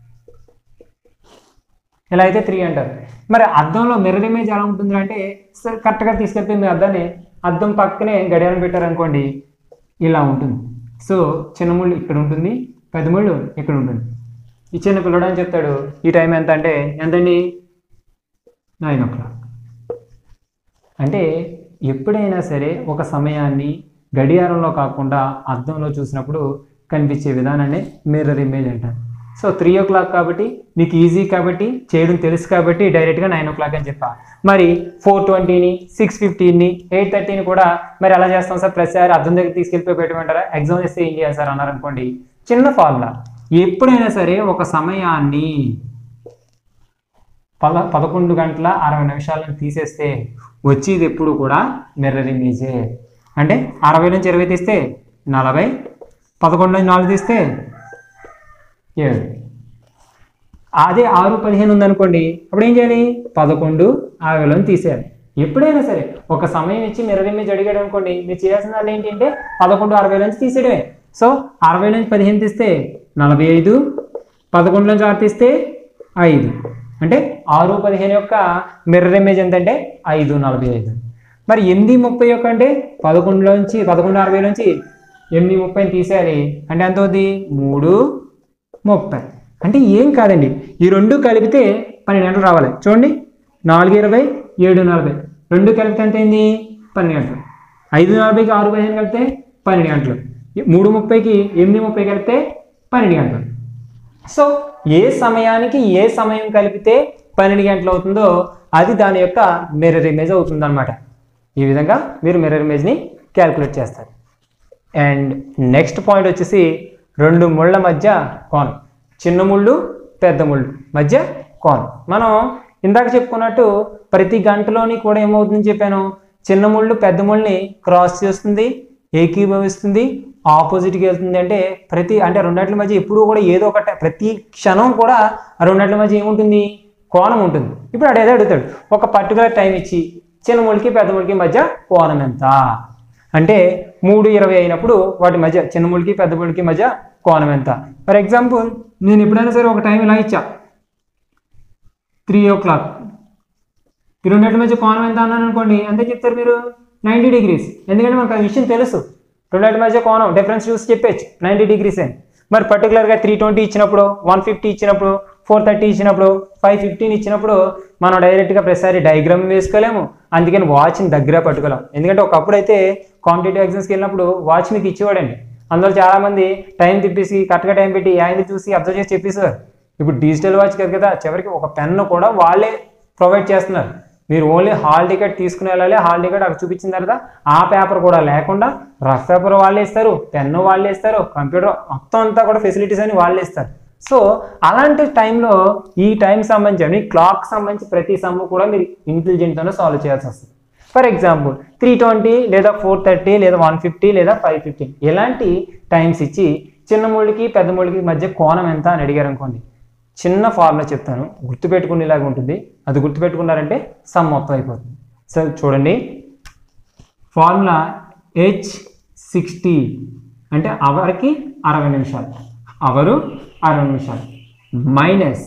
ఇలా అయితే త్రీ అంటారు మరి అద్దంలో మిర్రర్ ఇమేజ్ ఎలా ఉంటుంది అంటే సరే కరెక్ట్గా తీసుకెళ్తే మీ అద్దాన్ని అద్దం పక్కనే గడియారం పెట్టారనుకోండి ఇలా ఉంటుంది సో చిన్న ముళ్ళు ఇక్కడ ఉంటుంది పెద్ద ముళ్ళు ఇక్కడ ఉంటుంది ఈ చిన్న పిల్లడు అని చెప్తాడు ఈ టైం ఎంత అంటే ఎంతండి నైన్ ఓ క్లాక్ అంటే ఎప్పుడైనా సరే ఒక సమయాన్ని గడియారంలో కాకుండా అద్దంలో చూసినప్పుడు కనిపించే విధానాన్ని మిర్రర్ ఇమేజ్ అంటారు సో త్రీ ఓ క్లాక్ కాబట్టి నీకు ఈజీ కాబట్టి చేయడం తెలుసు కాబట్టి డైరెక్ట్గా నైన్ ఓ క్లాక్ అని చెప్పా మరి ఫోర్ ట్వంటీని సిక్స్ ఫిఫ్టీన్ని ఎయిట్ థర్టీని కూడా మరి ఎలా చేస్తాం సార్ ప్రతిసారి అద్దం దగ్గర తీసుకెళ్ళిపోయి పెట్టమంటారా ఎగ్జామ్ చేస్తే ఏం చేయాలి సార్ అన్నారు అనుకోండి చిన్న ఫార్ములా ఎప్పుడైనా సరే ఒక సమయాన్ని పద పదకొండు గంటల అరవై నిమిషాలను తీసేస్తే వచ్చేది ఎప్పుడు కూడా మిర్రర్ ఇమేజే అంటే అరవై నుంచి ఇరవై తీస్తే నలభై పదకొండు నుంచి నాలుగు తీస్తే ఏడు అదే ఆరు పదిహేను ఉందనుకోండి అప్పుడు ఏం చేయాలి పదకొండు అరవైలోని తీసేయాలి ఎప్పుడైనా సరే ఒక సమయం ఇచ్చి మిర్రర్ ఇమేజ్ అడిగాడు అనుకోండి మీరు చేయాల్సిన వాళ్ళు ఏంటి అంటే పదకొండు అరవై నుంచి తీసేయడమే సో అరవై నుంచి పదిహేను తీస్తే నలభై ఐదు పదకొండు నుంచి ఆరు తీస్తే ఐదు అంటే ఆరు పదిహేను యొక్క మిర్రర్ ఇమేజ్ ఎంతంటే ఐదు నలభై ఐదు మరి ఎనిమిది ముప్పై యొక్క అంటే పదకొండులోంచి పదకొండు అరవై నుంచి ఎనిమిది ముప్పైని తీసేయాలి అంటే ఎంత అవుద్ది మూడు ముప్పై అంటే ఏం కాదండి ఈ రెండు కలిపితే పన్నెండు గంటలు రావాలి చూడండి నాలుగు ఇరవై ఏడు నలభై రెండు కలిపితే ఎంత అయింది పన్నెండు గంటలు ఐదు నలభైకి ఆరు పదిహేను కలిపితే పన్నెండు గంటలు మూడు ముప్పైకి ఎనిమిది ముప్పై కలిపితే పన్నెండు గంటలు సో ఏ సమయానికి ఏ సమయం కలిపితే పన్నెండు గంటలు అవుతుందో అది దాని యొక్క మిర్రర్ ఇమేజ్ అవుతుంది అనమాట ఈ విధంగా మీరు మిర్రర్ ఇమేజ్ని క్యాలిక్యులేట్ చేస్తారు అండ్ నెక్స్ట్ పాయింట్ వచ్చేసి రెండు ముళ్ళ మధ్య కోణం చిన్న ముళ్ళు పెద్ద ముళ్ళు మధ్య కోణం మనం ఇందాక చెప్పుకున్నట్టు ప్రతి గంటలోని కూడా ఏమవుతుందని చెప్పాను చిన్న ముళ్ళు పెద్ద ముళ్ళని క్రాస్ చేస్తుంది ఏకీభవిస్తుంది ఆపోజిట్కి వెళ్తుంది అంటే ప్రతి అంటే రెండాట్ల మధ్య ఎప్పుడూ కూడా ఏదో ఒకటి ప్రతి క్షణం కూడా ఆ రెండాట్ల మధ్య ఏముంటుంది కోణం ఉంటుంది ఇప్పుడు అడు ఏదో అడుగుతాడు ఒక పర్టికులర్ టైం ఇచ్చి చిన్న ముడికి పెద్ద ముడికి మధ్య కోణం ఎంత అంటే మూడు ఇరవై అయినప్పుడు వాటి మధ్య చిన్న ముడికి పెద్ద ముడికి మధ్య కోణం ఎంత ఫర్ ఎగ్జాంపుల్ నేను ఎప్పుడైనా సరే ఒక టైం ఇలా ఇచ్చా త్రీ ఓ క్లాక్ ఈ రెండింటి మధ్య కోణం ఎంత అన్నాను అనుకోండి ఎంత చెప్తారు మీరు నైంటీ డిగ్రీస్ ఎందుకంటే మనకు ఆ విషయం తెలుసు రెండింటి మధ్య కోణం డిఫరెన్స్ చూసి చెప్పచ్చు నైంటీ డిగ్రీస్ అని మరి పర్టికులర్గా త్రీ ట్వంటీ ఇచ్చినప్పుడు వన్ ఫిఫ్టీ ఇచ్చినప్పుడు ఫోర్ థర్టీ ఇచ్చినప్పుడు ఫైవ్ ఫిఫ్టీన్ ఇచ్చినప్పుడు మనం డైరెక్ట్గా ప్రతిసారి డయాగ్రామ్ వేసుకోలేము అందుకని వాచ్ని దగ్గర పట్టుకోలేం ఎందుకంటే ఒకప్పుడు అయితే కాంపిటేటివ్ ఎగ్జామ్స్కి వెళ్ళినప్పుడు వాచ్ మీకు ఇచ్చేవాడండి అందులో చాలామంది టైం తిప్పేసి కరెక్ట్గా టైం పెట్టి ఆయన చూసి అబ్జర్వ్ చేసి చెప్పేసారు ఇప్పుడు డిజిటల్ వాచ్ కాదు కదా చివరికి ఒక పెన్ను కూడా వాళ్ళే ప్రొవైడ్ చేస్తున్నారు మీరు ఓన్లీ హాల్ టికెట్ తీసుకుని వెళ్ళాలి హాల్ టికెట్ అక్కడ చూపించిన తర్వాత ఆ పేపర్ కూడా లేకుండా రఫ్ పేపర్ వాళ్ళే ఇస్తారు పెన్ను వాళ్ళే ఇస్తారు కంప్యూటర్ మొత్తం అంతా కూడా ఫెసిలిటీస్ అని వాళ్ళే ఇస్తారు సో అలాంటి టైంలో ఈ టైం సంబంధించి క్లాక్ సంబంధించి ప్రతి సమ్ము కూడా మీరు ఇంటెలిజెంట్తోనే సాల్వ్ చేయాల్సి వస్తుంది ఫర్ ఎగ్జాంపుల్ త్రీ ట్వంటీ లేదా ఫోర్ థర్టీ లేదా వన్ ఫిఫ్టీ లేదా ఫైవ్ ఫిఫ్టీ ఇలాంటి టైమ్స్ ఇచ్చి చిన్న ముళ్ళకి పెద్ద ముళ్ళకి మధ్య కోణం ఎంత అని అడిగారు అనుకోండి చిన్న ఫార్ములా చెప్తాను గుర్తుపెట్టుకునేలాగా ఉంటుంది అది గుర్తుపెట్టుకున్నారంటే సమ్ మొత్తం అయిపోతుంది సో చూడండి ఫార్ములా హెచ్ సిక్స్టీ అంటే అవర్కి అరవై నిమిషాలు అవరు అరవై నిమిషాలు minus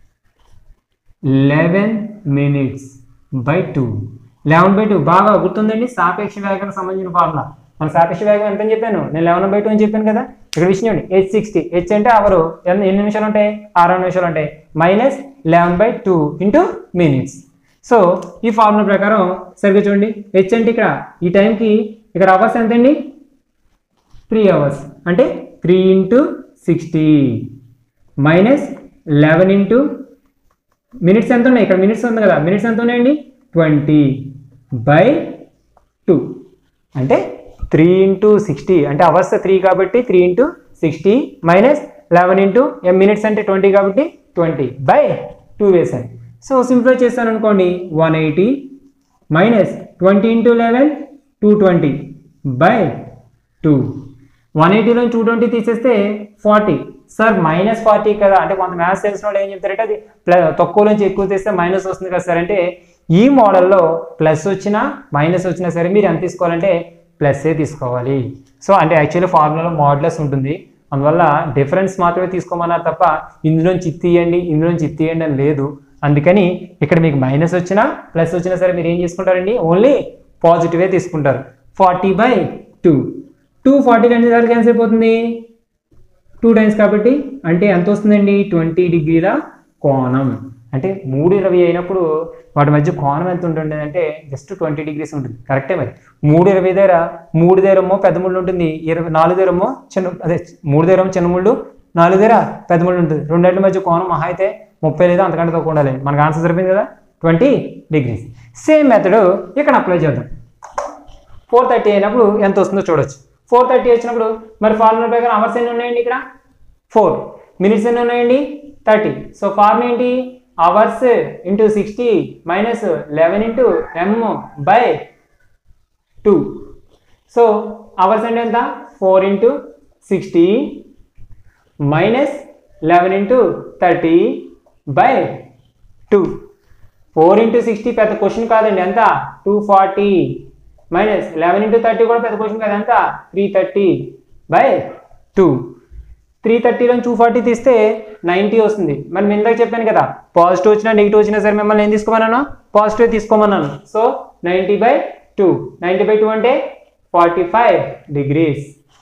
eleven minutes by two eleven by two బాగా గుర్తుందండి సాపేక్ష వేగానికి సంబంధించిన ఫార్ములా మన సాపేక్ష వేగం ఎంత అని చెప్పాను నేను లెవెన్ బై టూ అని చెప్పాను కదా ఇక్కడ విషయం చూడండి హెచ్ సిక్స్టీ హెచ్ అంటే అవరు ఎన్ని ఎన్ని నిమిషాలు ఉంటాయి అరవై నిమిషాలు ఉంటాయి minus eleven by two into minutes so ఈ ఫార్ములా ప్రకారం సరిగ్గా చూడండి హెచ్ అంటే ఇక్కడ ఈ టైంకి ఇక్కడ అవర్స్ ఎంతండి త్రీ అవర్స్ అంటే three into sixty minus eleven into minutes ఎంత ఉన్నాయి ఇక్కడ మినిట్స్ ఉంది కదా మినిట్స్ ఎంత ఉన్నాయండి ట్వంటీ బై టూ అంటే త్రీ ఇంటూ సిక్స్టీ అంటే అవర్స్ త్రీ కాబట్టి three into sixty minus eleven into minutes అంటే ట్వంటీ కాబట్టి ట్వంటీ బై టూ వేసాను సో సింప్లిఫై చేస్తాను అనుకోండి one eighty minus twenty into eleven two twenty by two one ఎయిటీలో two twenty తీసేస్తే forty sir minus forty కదా అంటే కొంత మ్యాథ్స్ తెలిసిన వాళ్ళు ఏం చెప్తారంటే అది ప్లస్ తక్కువ నుంచి ఎక్కువ తీస్తే మైనస్ వస్తుంది కదా సార్ అంటే ఈ మోడల్లో ప్లస్ వచ్చినా మైనస్ వచ్చినా సరే మీరు ఎంత తీసుకోవాలంటే ప్లస్సే తీసుకోవాలి సో అంటే యాక్చువల్లీ ఫార్ములాలో మోడ్లెస్ ఉంటుంది అందువల్ల డిఫరెన్స్ మాత్రమే తీసుకోమన్నారు తప్ప ఇందులోంచి ఇది తీయండి ఇందులోంచి ఇది తీయండి అని లేదు అందుకని ఇక్కడ మీకు మైనస్ వచ్చినా ప్లస్ వచ్చినా సరే మీరు ఏం చేసుకుంటారండి ఓన్లీ పాజిటివే తీసుకుంటారు forty by two two forty ఎన్ని సార్లు క్యాన్సిల్ అయిపోతుంది టూ టైమ్స్ కాబట్టి అంటే ఎంత వస్తుందండి ట్వంటీ డిగ్రీల కోణం అంటే మూడు ఇరవై అయినప్పుడు వాటి మధ్య కోణం ఎంత ఉంటుంది అంటే జస్ట్ ట్వంటీ డిగ్రీస్ ఉంటుంది కరెక్టే మరి మూడు ఇరవై దగ్గర మూడు దగ్గరేమో పెద్ద ముళ్ళు ఉంటుంది ఇరవై నాలుగు దగ్గరేమో చిన్న అదే మూడు దగ్గరేమో చిన్న ముళ్ళు నాలుగు దగ్గర పెద్ద ముళ్ళు ఉంటుంది రెండింటి మధ్య కోణం మహా అయితే ముప్పై లేదా అంతకంటే తక్కువ ఉండాలి మనకు ఆన్సర్ సరిపోయింది కదా ట్వంటీ డిగ్రీస్ సేమ్ మెథడ్ ఇక్కడ అప్లై చేద్దాం ఫోర్ థర్టీ అయినప్పుడు ఎంత వస్తుందో చూడొచ్చు ఫోర్ థర్టీ వచ్చినప్పుడు మరి ఫార్ములా ప్రకారం అవర్స్ ఎన్ని ఉన్నాయండి ఇక్కడ ఫోర్ మినిట్స్ ఎన్ని ఉన్నాయండి థర్టీ సో ఫార్ములా ఏంటి hours into sixty minus eleven into M by two so hours అంటే ఎంత four into sixty minus eleven into thirty by two four into sixty పెద్ద క్వశ్చన్ కాదండి ఎంత two forty minus eleven into thirty కూడా పెద్ద question కాదు ఎంత three thirty by two three థర్టీలో టూ ఫార్టీ తీస్తే నైంటీ వస్తుంది మరి నేను ఇందాక చెప్పాను కదా పాజిటివ్ వచ్చినా నెగిటివ్ వచ్చినా సరే మిమ్మల్ని ఏం తీసుకోమన్నాను పాజిటివ్ తీసుకోమన్నాను so ninety by two ninety by two అంటే ఫార్టీ ఫైవ్ డిగ్రీస్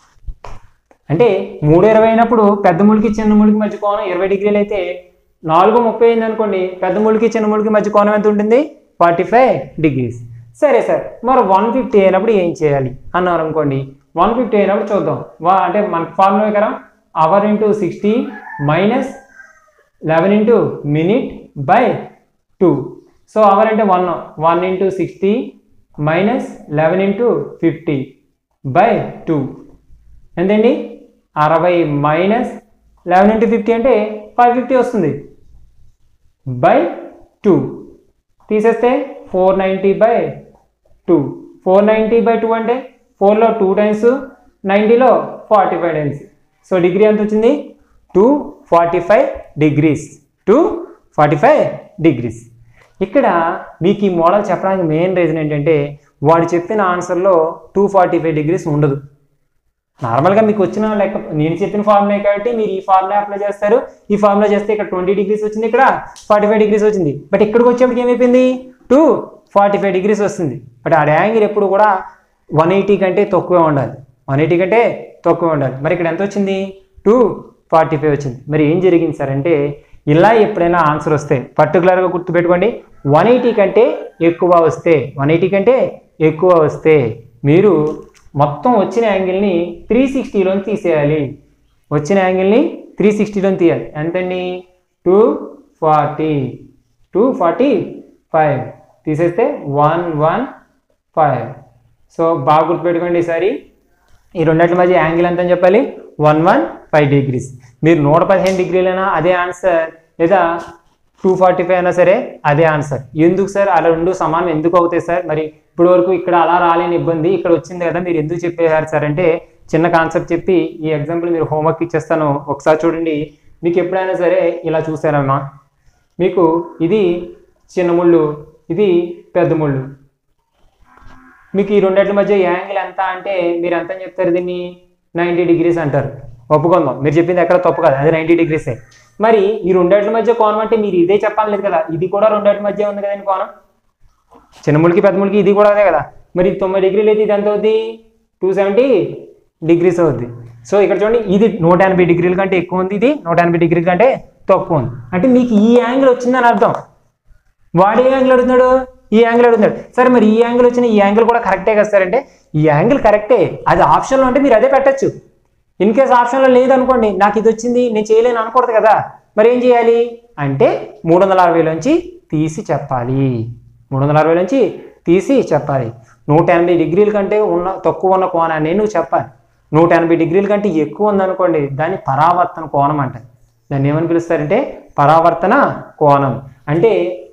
అంటే మూడు ఇరవై అయినప్పుడు పెద్ద ముడికి చిన్న ముడికి మధ్య కోణం ఇరవై డిగ్రీలు అయితే నాలుగు ముప్పై అయింది అనుకోండి పెద్ద ముడికి చిన్న ముడికి మధ్య కోణం ఎంత ఉంటుంది ఫార్టీ ఫైవ్ డిగ్రీస్ సరే సార్ మరి వన్ ఫిఫ్టీ అయినప్పుడు ఏం చేయాలి అన్నారు అనుకోండి వన్ ఫిఫ్టీ అయినప్పుడు చూద్దాం వా అంటే మన ఫార్ములా కదా hour into sixty minus eleven into minute by two so hour అంటే one one into sixty minus eleven into fifty by two ఎంతండి అరవై మైనస్ లెవెన్ ఇంటూ ఫిఫ్టీ అంటే ఫైవ్ ఫిఫ్టీ వస్తుంది బై టూ తీసేస్తే four ninety by two four ninety by two అంటే ఫోర్లో two times నైంటీలో forty five times so degree ఎంత వచ్చింది two forty five degrees two forty five degrees ఇక్కడ మీకు ఈ మోడల్ చెప్పడానికి మెయిన్ రీజన్ ఏంటంటే వాడు చెప్పిన ఆన్సర్లో టూ ఫార్టీ ఫైవ్ డిగ్రీస్ ఉండదు నార్మల్గా మీకు వచ్చిన లెక్క నేను చెప్పిన ఫార్ములా కాబట్టి మీరు ఈ ఫార్ములా అప్లై చేస్తారు ఈ ఫార్ములా చేస్తే ఇక్కడ ట్వంటీ డిగ్రీస్ వచ్చింది ఇక్కడ ఫార్టీ ఫైవ్ డిగ్రీస్ వచ్చింది బట్ ఇక్కడికి వచ్చేప్పటికి ఏమైపోయింది టూ ఫార్టీ ఫైవ్ డిగ్రీస్ వస్తుంది బట్ ఆ యాంగిల్ ఎప్పుడు కూడా వన్ ఎయిటీ కంటే తక్కువే ఉండాలి వన్ ఎయిటీ కంటే తక్కువ ఉండాలి మరి ఇక్కడ ఎంత వచ్చింది టూ ఫార్టీ ఫైవ్ వచ్చింది మరి ఏం జరిగింది సార్ అంటే ఇలా ఎప్పుడైనా ఆన్సర్ వస్తే పర్టికులర్గా గుర్తుపెట్టుకోండి వన్ ఎయిటీ కంటే ఎక్కువ వస్తే వన్ ఎయిటీ కంటే ఎక్కువ వస్తే మీరు మొత్తం వచ్చిన యాంగిల్ని త్రీ సిక్స్టీలో తీసేయాలి వచ్చిన యాంగిల్ని త్రీ సిక్స్టీలో తీయాలి ఎంతండి two forty two forty five తీసేస్తే వన్ వన్ ఫైవ్ సో బాగా గుర్తుపెట్టుకోండి ఈసారి ఈ రెండింటి మధ్య యాంగిల్ ఎంత అని చెప్పాలి వన్ వన్ ఫైవ్ డిగ్రీస్ మీరు నూట పదిహేను డిగ్రీలైనా అదే ఆన్సర్ లేదా టూ ఫార్టీ ఫైవ్ అయినా సరే అదే ఆన్సర్ ఎందుకు సార్ అలా రెండు సమానం ఎందుకు అవుతాయి సార్ మరి ఇప్పటి వరకు ఇక్కడ అలా రాలేని ఇబ్బంది ఇక్కడ వచ్చింది కదా మీరు ఎందుకు చెప్పేశారు సార్ అంటే చిన్న కాన్సెప్ట్ చెప్పి ఈ ఎగ్జాంపుల్ మీరు హోంవర్క్ ఇచ్చేస్తాను ఒకసారి చూడండి మీకు ఎప్పుడైనా సరే ఇలా చూసారమ్మా మీకు ఇది చిన్న ముళ్ళు ఇది పెద్ద ముళ్ళు మీకు ఈ రెండింటి మధ్య యాంగిల్ ఎంత అంటే మీరు ఎంత అని చెప్తారు దీన్ని నైంటీ డిగ్రీస్ అంటారు ఒప్పుకుందాం మీరు చెప్పింది ఎక్కడ తప్పు కాదు అది నైంటీ డిగ్రీసే మరి ఈ రెండింటి మధ్య కోణం అంటే మీరు ఇదే చెప్పాలి లేదు కదా ఇది కూడా రెండింటి మధ్య ఉంది కదండి కోణం చిన్న ముడికి పెద్ద ముడికి ఇది కూడా అదే కదా మరి తొంభై డిగ్రీలు అయితే ఇది ఎంత అవుద్ది టూ సెవెంటీ డిగ్రీస్ అవుద్ది సో ఇక్కడ చూడండి ఇది నూట ఎనభై డిగ్రీల కంటే ఎక్కువ ఉంది ఇది నూట ఎనభై డిగ్రీల కంటే తక్కువ ఉంది అంటే మీకు ఈ యాంగిల్ వచ్చిందని అర్థం వాడు ఏ యాంగిల్ అడుగుతున్నాడు ఈ యాంగిల్ అడుగుతున్నాడు సరే మరి ఈ యాంగిల్ వచ్చిన ఈ యాంగిల్ కూడా కరెక్టే కదా సార్ అంటే ఈ యాంగిల్ కరెక్టే అది ఆప్షన్లో ఉంటే మీరు అదే పెట్టచ్చు ఇన్ కేస్ ఆప్షన్లో లేదనుకోండి నాకు ఇది వచ్చింది నేను చేయలేను అనకూడదు కదా మరి ఏం చేయాలి అంటే మూడు వందల అరవైలోంచి తీసి చెప్పాలి మూడు వందల అరవైలోంచి తీసి చెప్పాలి నూట ఎనభై డిగ్రీల కంటే ఉన్న తక్కువ ఉన్న కోణాన్ని నువ్వు చెప్పాలి నూట ఎనభై డిగ్రీల కంటే ఎక్కువ ఉందనుకోండి దాన్ని పరావర్తన కోణం అంటారు దాన్ని ఏమని పిలుస్తారంటే పరావర్తన కోణం అంటే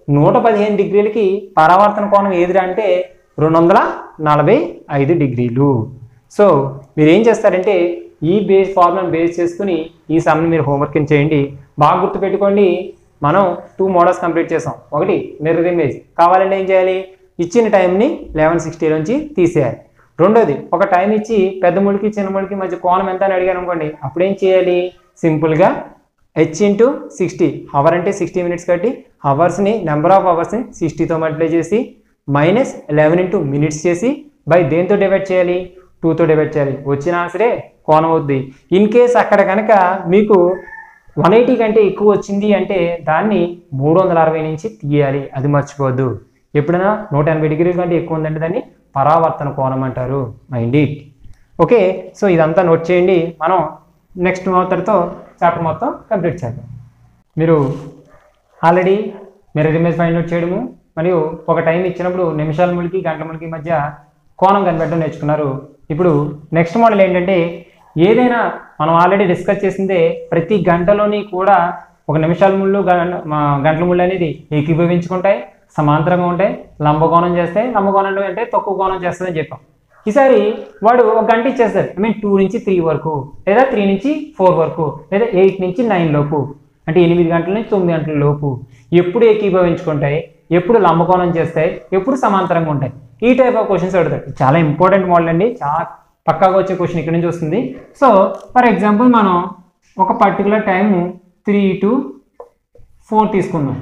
నూట పదిహేను డిగ్రీలకి పరావర్తన కోణం ఏదిరా అంటే రెండు వందల నలభై ఐదు డిగ్రీలు సో మీరు ఏం చేస్తారంటే ఈ బేస్ ఫార్ములాను బేస్ చేసుకుని ఈ సమ్ని మీరు హోంవర్క్ చేయండి బాగా గుర్తుపెట్టుకోండి మనం టూ మోడల్స్ కంప్లీట్ చేసాం ఒకటి మిర్రర్ ఇమేజ్ కావాలంటే ఏం చేయాలి ఇచ్చిన టైంని లెవెన్ సిక్స్టీ నుంచి తీసేయాలి రెండోది ఒక టైం ఇచ్చి పెద్ద ముడికి చిన్న ముడికి మధ్య కోణం ఎంత అని అడిగాను అనుకోండి అప్పుడు ఏం చేయాలి సింపుల్గా హెచ్ ఇంటూ సిక్స్టీ అవర్ అంటే సిక్స్టీ మినిట్స్ కట్టి అవర్స్ని నెంబర్ ఆఫ్ అవర్స్ని సిక్స్టీతో మల్టిప్లై చేసి మైనస్ లెవెన్ ఇంటూ మినిట్స్ చేసి బై దేంతో డివైడ్ చేయాలి టూతో డివైడ్ చేయాలి వచ్చిన ఆన్సరే కోణం అవుద్ది ఇన్ కేస్ అక్కడ కనుక మీకు వన్ ఎయిటీ కంటే ఎక్కువ వచ్చింది అంటే దాన్ని మూడు వందల అరవై నుంచి తీయాలి అది మర్చిపోవద్దు ఎప్పుడైనా నూట ఎనభై డిగ్రీల కంటే ఎక్కువ ఉందంటే దాన్ని పరావర్తన కోణం అంటారు మైండ్ ఇట్ ఓకే సో ఇదంతా నోట్ చేయండి మనం నెక్స్ట్ అవుతారుతో చాప్టర్ మొత్తం కంప్లీట్ చేద్దాం మీరు already mirror image find out చేయడము మరియు ఒక టైం ఇచ్చినప్పుడు నిమిషాల ముడికి గంటల ముడికి మధ్య కోణం కనిపెట్టడం నేర్చుకున్నారు ఇప్పుడు నెక్స్ట్ మోడల్ ఏంటంటే ఏదైనా మనం ఆల్రెడీ డిస్కస్ చేసిందే ప్రతి గంటలోని కూడా ఒక నిమిషాల ముళ్ళు గం- మా గంటల ముళ్ళు అనేది ఏకీభవించుకుంటాయి సమాంతరంగా ఉంటాయి లంబకోణం చేస్తాయి లంబకోణం అంటే తక్కువ కోణం చేస్తుందని చెప్పాం ఈసారి వాడు ఒక గంట ఇచ్చేస్తాడు ఐ మీన్ టూ నుంచి త్రీ వరకు లేదా త్రీ నుంచి ఫోర్ వరకు లేదా ఎయిట్ నుంచి నైన్ లోపు అంటే ఎనిమిది గంటల నుంచి తొమ్మిది గంటల లోపు ఎప్పుడు ఏకీభవించుకుంటాయి ఎప్పుడు లంబకోణం చేస్తాయి ఎప్పుడు సమాంతరంగా ఉంటాయి ఈ టైప్ ఆఫ్ క్వశ్చన్స్ అడుగుతాడు ఇది చాలా ఇంపార్టెంట్ మోడల్ అండి చాలా పక్కాగా వచ్చే క్వశ్చన్ ఇక్కడ నుంచి వస్తుంది సో ఫర్ ఎగ్జాంపుల్ మనం ఒక particular time three to four తీసుకుందాం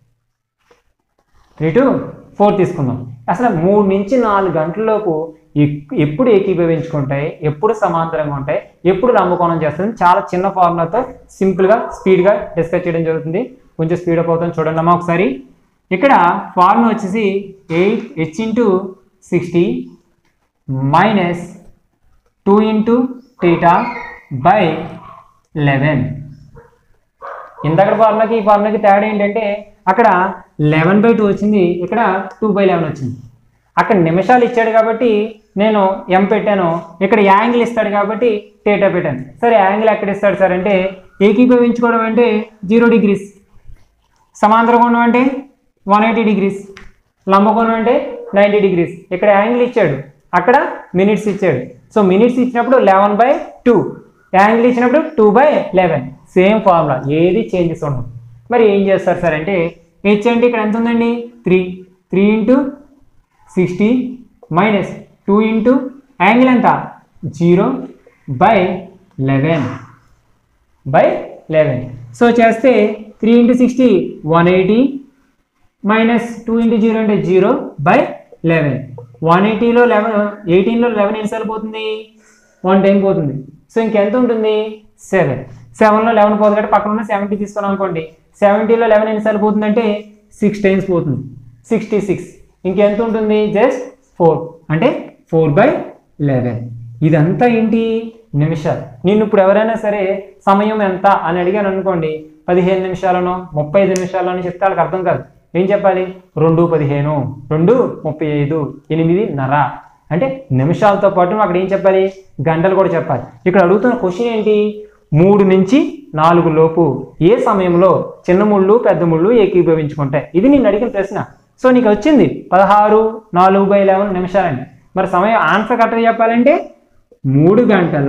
త్రీ టు ఫోర్ తీసుకుందాం అసలు మూడు నుంచి నాలుగు గంటలలోపు ఎక్- ఎప్పుడు ఏకీభవించుకుంటాయి ఎప్పుడు సమాంతరంగా ఉంటాయి ఎప్పుడు లంబకోణం చేస్తుంది చాలా చిన్న ఫార్ములాతో సింపుల్గా స్పీడ్గా డిస్కస్ చేయడం జరుగుతుంది కొంచెం స్పీడప్ అవుతుంది చూడండి అమ్మా ఒకసారి ఇక్కడ ఫార్ములా వచ్చేసి eight H into sixty minus two into theta by eleven ఇందాక ఫార్ములాకి ఈ ఫార్ములాకి తేడా ఏంటంటే అక్కడ లెవెన్ బై టూ వచ్చింది ఇక్కడ టూ బై లెవెన్ వచ్చింది అక్కడ నిమిషాలు ఇచ్చాడు కాబట్టి నేను ఎం పెట్టాను ఇక్కడ యాంగిల్ ఇస్తాడు కాబట్టి టేటా పెట్టాను సరే యాంగిల్ ఎక్కడ ఇస్తాడు సార్ అంటే ఏకీభవించుకోవడం అంటే జీరో డిగ్రీస్ సమాంతర కోణం అంటే వన్ ఎయిటీ డిగ్రీస్ లంబకోణం అంటే నైంటీ డిగ్రీస్ ఇక్కడ యాంగిల్ ఇచ్చాడు అక్కడ మినిట్స్ ఇచ్చాడు సో మినిట్స్ ఇచ్చినప్పుడు లెవెన్ బై టూ యాంగిల్ ఇచ్చినప్పుడు two by eleven same formula ఏది చేంజెస్ ఉండవు మరి ఏం చేస్తారు సార్ అంటే హెచ్ అంటే ఇక్కడ ఎంత ఉందండి three three into sixty minus two into angle ఎంత zero by eleven by eleven so చేస్తే three into sixty one eighty minus two into zero అంటే జీరో బై లెవెన్ వన్ ఎయిటీలో లెవెన్ ఎయిటీన్లో లెవెన్ ఎన్నిసార్లు పోతుంది వన్ టైం పోతుంది so ఇంకెంత ఉంటుంది సెవెన్ సెవెన్లో లెవెన్ పోతుంది కాబట్టి పక్కన ఉన్న సెవెంటీ తీసుకున్నాం అనుకోండి సెవెంటీలో లెవెన్ ఎన్నిసార్లు పోతుందంటే సిక్స్ టైమ్స్ పోతుంది సిక్స్టీ సిక్స్ ఇంకెంత ఉంటుంది జస్ట్ ఫోర్ అంటే ఫోర్ బై లెవెన్ ఇదంతా ఏంటి నిమిషాలు నేను ఇప్పుడు ఎవరైనా సరే సమయం ఎంత అని అడిగాను అనుకోండి పదిహేను నిమిషాలను ముప్పై ఐదు నిమిషాలను చెప్తే వాళ్ళకి అర్థం కాదు ఏం చెప్పాలి రెండు పదిహేను రెండు ముప్పై ఐదు ఎనిమిది నర అంటే నిమిషాలతో పాటు అక్కడ ఏం చెప్పాలి గంటలు కూడా చెప్పాలి ఇక్కడ అడుగుతున్న క్వశ్చన్ ఏంటి మూడు నుంచి నాలుగు లోపు ఏ సమయంలో చిన్న ముళ్ళు పెద్ద ముళ్ళు ఏకీభవించుకుంటాయి ఇది నేను అడిగిన ప్రశ్న సో నీకు వచ్చింది పదహారు నాలుగు బై లెవెన్ నిమిషాలండి మరి సమయం ఆన్సర్ కరెక్ట్గా చెప్పాలంటే మూడు గంటల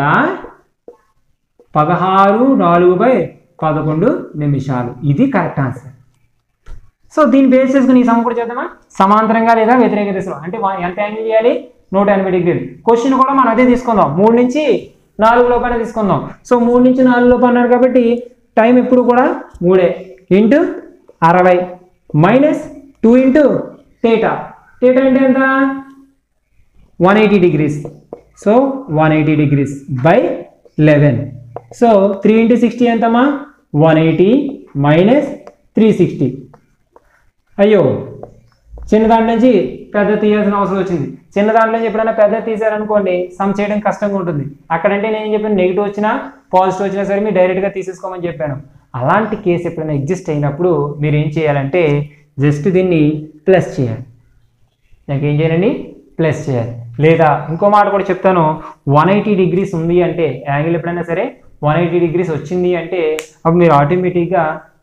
పదహారు నాలుగు బై పదకొండు నిమిషాలు ఇది కరెక్ట్ ఆన్సర్ సో దీన్ని బేస్ చేసుకుని ఈ సమ కూడా చేద్దామా సమాంతరంగా లేదా వ్యతిరేక దిశలో అంటే వా- ఎంత యాంగిల్ చేయాలి నూట ఎనభై డిగ్రీలు క్వశ్చన్ కూడా మనం అదే తీసుకుందాం మూడు నుంచి నాలుగు లోపల తీసుకుందాం సో మూడు నుంచి నాలుగు లోపు అన్నారు కాబట్టి టైం ఎప్పుడు కూడా మూడే ఇంటూ అరవై minus two into theta theta అంటే ఎంత one eighty degrees so one eighty degrees by eleven so three into sixty ఎంతమ్మా one eighty minus three sixty అయ్యో చిన్న దాంట్లో నుంచి పెద్ద తీయాల్సిన అవసరం వచ్చింది చిన్న దాంట్లో నుంచి ఎప్పుడైనా పెద్ద తీసారనుకోండి సమ్ చేయడం కష్టంగా ఉంటుంది అక్కడంటే నేను ఏం చెప్పాను నెగిటివ్ వచ్చినా పాజిటివ్ వచ్చినా సరే మీరు డైరెక్ట్గా తీసేసుకోమని చెప్పాను అలాంటి కేసు ఎప్పుడైనా ఎగ్జిస్ట్ అయినప్పుడు మీరు ఏం చేయాలంటే జస్ట్ దీన్ని ప్లస్ చేయాలి నాకు ఏం చేయాలండి ప్లస్ చేయాలి లేదా ఇంకో మాట కూడా చెప్తాను వన్ ఎయిటీ డిగ్రీస్ ఉంది అంటే యాంగిల్ ఎప్పుడైనా సరే వన్ ఎయిటీ డిగ్రీస్ వచ్చింది అంటే అప్పుడు మీరు ఆటోమేటిక్గా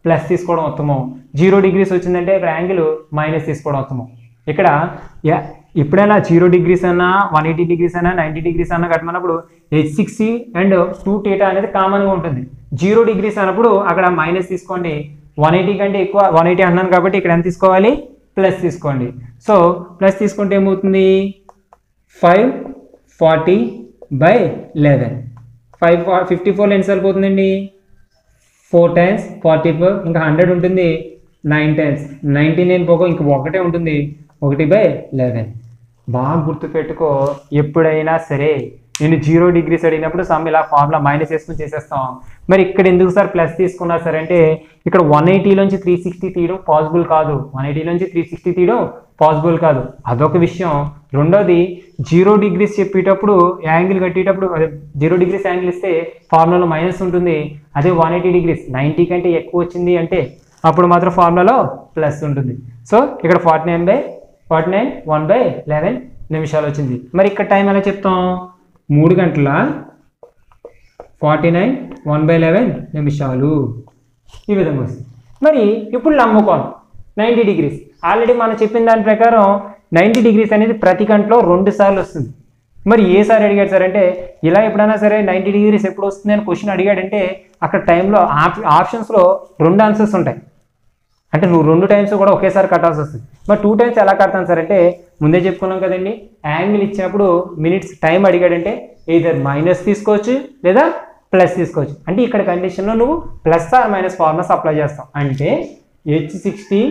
ప్లస్ తీసుకోవడం ఉత్తమం జీరో డిగ్రీస్ వచ్చిందంటే ఇక్కడ యాంగిల్ మైనస్ తీసుకోవడం ఉత్తమం ఇక్కడ యా- ఎప్పుడైనా జీరో డిగ్రీస్ అన్నా వన్ ఎయిటీ డిగ్రీస్ అన్నా నైంటీ డిగ్రీస్ అన్నా కట్టమన్నప్పుడు H sixty and two theta అనేది కామన్గా ఉంటుంది జీరో డిగ్రీస్ అన్నప్పుడు అక్కడ మైనస్ తీసుకోండి వన్ ఎయిటీ కంటే ఎక్కువ వన్ ఎయిటీ అన్నాను కాబట్టి ఇక్కడ ఎంత తీసుకోవాలి ప్లస్ తీసుకోండి సో ప్లస్ తీసుకుంటే ఏమవుతుంది five forty by eleven five fifty four ఎన్ని సార్లు పోతుందండి ఫోర్ టైమ్స్ ఫార్టీ ఫోర్ ఇంకా హండ్రెడ్ ఉంటుంది నైన్ టైమ్స్ నైంటీ నైన్ పోకో ఇంక ఒకటే ఉంటుంది ఒకటి బై లెవెన్ బాగా గుర్తుపెట్టుకో ఎప్పుడైనా సరే నేను జీరో డిగ్రీస్ అడిగినప్పుడు సమ్ ఇలా ఫార్ములా మైనస్ వేసుకుని చేసేస్తాం మరి ఇక్కడ ఎందుకు సార్ ప్లస్ తీసుకున్నారు సార్ అంటే ఇక్కడ వన్ ఎయిటీలోంచి త్రీ సిక్స్టీ తీయడం పాసిబుల్ కాదు వన్ ఎయిటీలోంచి త్రీ సిక్స్టీ తీయడం పాసిబుల్ కాదు అదొక విషయం రెండోది జీరో డిగ్రీస్ చెప్పేటప్పుడు యాంగిల్ కట్టేటప్పుడు అదే జీరో డిగ్రీస్ యాంగిల్ ఇస్తే ఫార్ములాలో మైనస్ ఉంటుంది అదే వన్ ఎయిటీ డిగ్రీస్ నైంటీ కంటే ఎక్కువ వచ్చింది అంటే అప్పుడు మాత్రం ఫార్ములాలో ప్లస్ ఉంటుంది సో ఇక్కడ forty nine by forty nine one by eleven నిమిషాలు వచ్చింది మరి ఇక్కడ టైం ఎలా చెప్తాం మూడు గంటల forty nine one by eleven నిమిషాలు ఈ విధంగా వస్తుంది మరి ఇప్పుడు లంబకోణం నైంటీ డిగ్రీస్ ఆల్రెడీ మనం చెప్పిన దాని ప్రకారం నైంటీ డిగ్రీస్ అనేది ప్రతి గంటలో రెండు సార్లు వస్తుంది మరి ఏ సార్ అడిగాడు సార్ అంటే ఇలా ఎప్పుడైనా సరే నైంటీ డిగ్రీస్ ఎప్పుడు వస్తుంది అని క్వశ్చన్ అడిగాడంటే అక్కడ టైంలో ఆప్ ఆప్షన్స్లో రెండు ఆన్సర్స్ ఉంటాయి అంటే నువ్వు రెండు టైమ్స్ కూడా ఒకేసారి కట్టాల్సి వస్తుంది మరి టూ టైమ్స్ ఎలా కడతాను సార్ అంటే ముందే చెప్పుకున్నాం కదండి యాంగిల్ ఇచ్చినప్పుడు మినిట్స్ టైం అడిగాడంటే either మైనస్ తీసుకోవచ్చు లేదా ప్లస్ తీసుకోవచ్చు అంటే ఇక్కడ కండిషన్లో నువ్వు plus or minus formulas apply చేస్తావు అంటే H sixty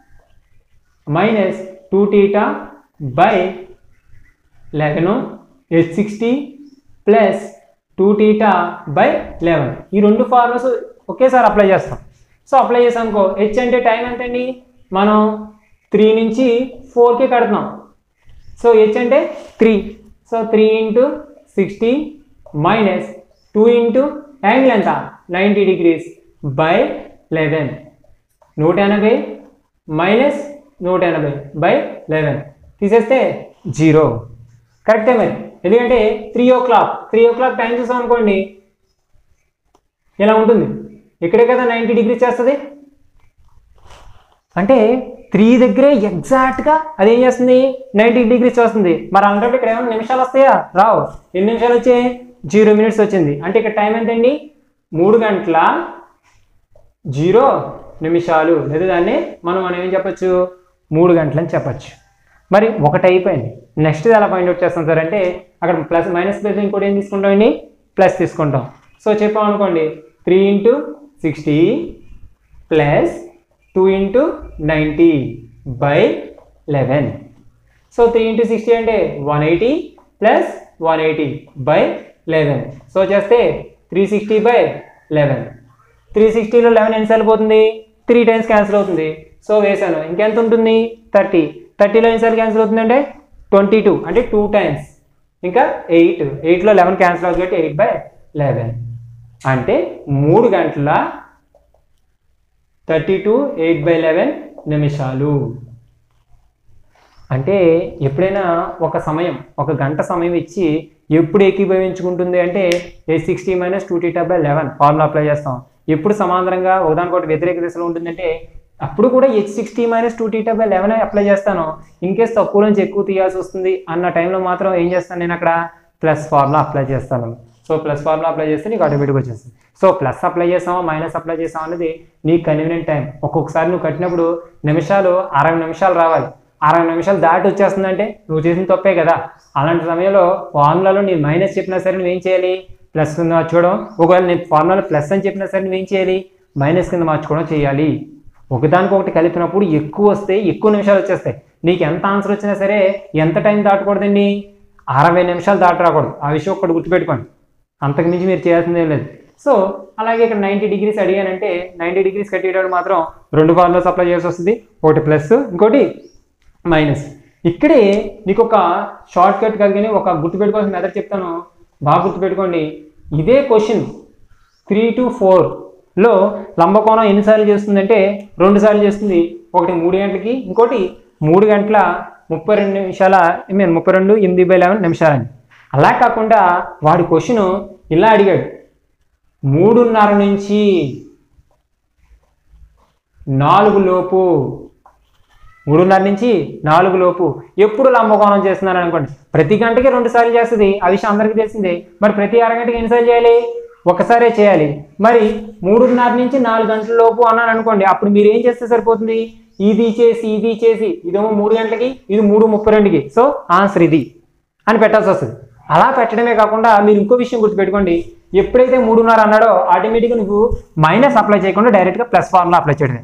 minus two theta by eleven H sixty plus two theta by eleven ఈ రెండు ఫార్ములాస్ ఒకేసారి అప్లై చేస్తాం సో అప్లై చేసాం అనుకో హెచ్ అంటే టైం ఎంతండి మనం త్రీ నుంచి ఫోర్కి కడుతున్నాం సో హెచ్ అంటే three so three into sixty minus two into angle ఎంత నైంటీ డిగ్రీస్ బై లెవెన్ నూట ఎనభై మైనస్ నూట ఎనభై బై లెవెన్ తీసేస్తే జీరో కరెక్టే మరి ఎందుకంటే three o'clock three o'clock time చూసాం అనుకోండి ఇలా ఉంటుంది ఇక్కడే కదా నైంటీ డిగ్రీస్ చేస్తుంది అంటే త్రీ దగ్గరే ఎగ్జాక్ట్గా అదేం చేస్తుంది నైంటీ డిగ్రీస్ వస్తుంది మరి అలాంటప్పుడు ఇక్కడ ఏమైనా నిమిషాలు వస్తాయా రావు ఎన్ని నిమిషాలు వచ్చాయి జీరో మినిట్స్ వచ్చింది అంటే ఇక్కడ టైం ఎంతండి మూడు గంటల జీరో నిమిషాలు లేదా దాన్ని మనం మనం ఏం చెప్పొచ్చు మూడు గంటలని చెప్పొచ్చు మరి ఒకటి అయిపోయింది నెక్స్ట్ ఎలా ఫైండ్ అవుట్ చేస్తాం సార్ అంటే అక్కడ ప్లస్ మైనస్ ప్లస్ ఇంకోటి ఏం తీసుకుంటామండి ప్లస్ తీసుకుంటాం సో చెప్పాం అనుకోండి three into sixty plus two into ninety by eleven so three into sixty అంటే one eighty plus one eighty by eleven so చేస్తే three sixty by eleven three సిక్స్టీలో లెవెన్ ఎన్నిసార్లు పోతుంది త్రీ టైమ్స్ క్యాన్సిల్ అవుతుంది సో వేసాను ఇంకెంత ఉంటుంది thirty థర్టీలో ఎన్నిసార్లు క్యాన్సిల్ అవుతుందంటే ట్వంటీ టూ అంటే టూ టైమ్స్ ఇంకా ఎయిట్ ఎయిట్లో లెవెన్ క్యాన్సిల్ అవుతుంది కాబట్టి ఎయిట్ బై లెవెన్ అంటే మూడు గంటల thirty two eight by eleven నిమిషాలు అంటే ఎప్పుడైనా ఒక సమయం ఒక గంట సమయం ఇచ్చి ఎప్పుడు ఏకీభవించుకుంటుంది అంటే eight sixty minus two theta by eleven formula apply చేస్తాం ఎప్పుడు సమాంతరంగా ఒకదానికొకటి వ్యతిరేక దిశలో ఉంటుందంటే అప్పుడు కూడా H sixty minus two theta by eleven apply చేస్తాను ఇన్ కేస్ తక్కువ నుంచి ఎక్కువ తీయాల్సి వస్తుంది అన్న టైంలో మాత్రం ఏం చేస్తాను నేను అక్కడ ప్లస్ ఫార్ములా అప్లై చేస్తాను సో ప్లస్ ఫార్ములా అప్లై చేస్తే నీకు ఆటోమేటిక్ వచ్చేస్తుంది సో ప్లస్ అప్లై చేసామా మైనస్ అప్లై చేసామా అనేది నీకు కన్వీనియంట్ టైం ఒక్కొక్కసారి నువ్వు కట్టినప్పుడు నిమిషాలు అరవై నిమిషాలు రావాలి అరవై నిమిషాలు దాటి వచ్చేస్తుందంటే నువ్వు చేసిన తప్పే కదా అలాంటి సమయంలో ఫార్ములాలో నేను మైనస్ చెప్పినా సరే నువ్వేం చేయాలి ప్లస్ కింద మార్చుకోవడం ఒకవేళ నేను ఫార్ములాలో ప్లస్ అని చెప్పినా సరే నువ్వేం చేయాలి మైనస్ కింద మార్చుకోవడం చేయాలి ఒకదానికొకటి కలిపినప్పుడు ఎక్కువ వస్తే ఎక్కువ నిమిషాలు వచ్చేస్తాయి నీకు ఎంత ఆన్సర్ వచ్చినా సరే ఎంత టైం దాటకూడదండి అరవై నిమిషాలు దాటి రాకూడదు ఆ విషయం ఒకటి గుర్తుపెట్టుకోండి అంతకు మించి మీరు చేయాల్సిందేం లేదు సో అలాగే ఇక్కడ నైంటీ డిగ్రీస్ అడిగానంటే నైంటీ డిగ్రీస్ కట్టేటప్పుడు మాత్రం రెండు ఫార్ములాస్ అప్లై చేయాల్సి వస్తుంది ఒకటి ప్లస్ ఇంకోటి మైనస్ ఇక్కడే నీకు ఒక షార్ట్ కట్ కలిగిన ఒక గుర్తుపెట్టుకోవాల్సిన మెథడ్ చెప్తాను బాగా గుర్తుపెట్టుకోండి ఇదే క్వశ్చన్ త్రీ టు ఫోర్లో లంబకోణం ఎన్నిసార్లు చేస్తుందంటే రెండు సార్లు చేస్తుంది ఒకటి మూడు గంటలకి ఇంకోటి మూడు గంటల ముప్పై రెండు నిమిషాల ఐ మీన్ ముప్పై రెండు ఎనిమిది బై లెవెన్ నిమిషాలని అలా కాకుండా వాడి క్వశ్చన్ ఇలా అడిగాడు మూడున్నర నుంచి నాలుగు లోపు మూడున్నర నుంచి నాలుగు లోపు ఎప్పుడు లంబకోణం చేస్తున్నాను అనుకోండి ప్రతి గంటకి రెండు సార్లు చేస్తుంది ఆ విషయం అందరికీ తెలిసిందే మరి ప్రతి అరగంటకి ఎన్నిసార్లు చేయాలి ఒకసారే చేయాలి మరి మూడున్నర నుంచి నాలుగు గంటల లోపు అన్నాను అనుకోండి అప్పుడు మీరు ఏం చేస్తే సరిపోతుంది ఇది చేసి ఇది చేసి ఇదేమో మూడు గంటలకి ఇది మూడు ముప్పై రెండుకి సో ఆన్సర్ ఇది అని పెట్టాల్సి వస్తుంది అలా పెట్టడమే కాకుండా మీరు ఇంకో విషయం గుర్తుపెట్టుకోండి ఎప్పుడైతే మూడున్నర అన్నాడో ఆటోమేటిక్గా నువ్వు మైనస్ అప్లై చేయకుండా డైరెక్ట్గా ప్లస్ ఫార్ములా అప్లై చేయడమే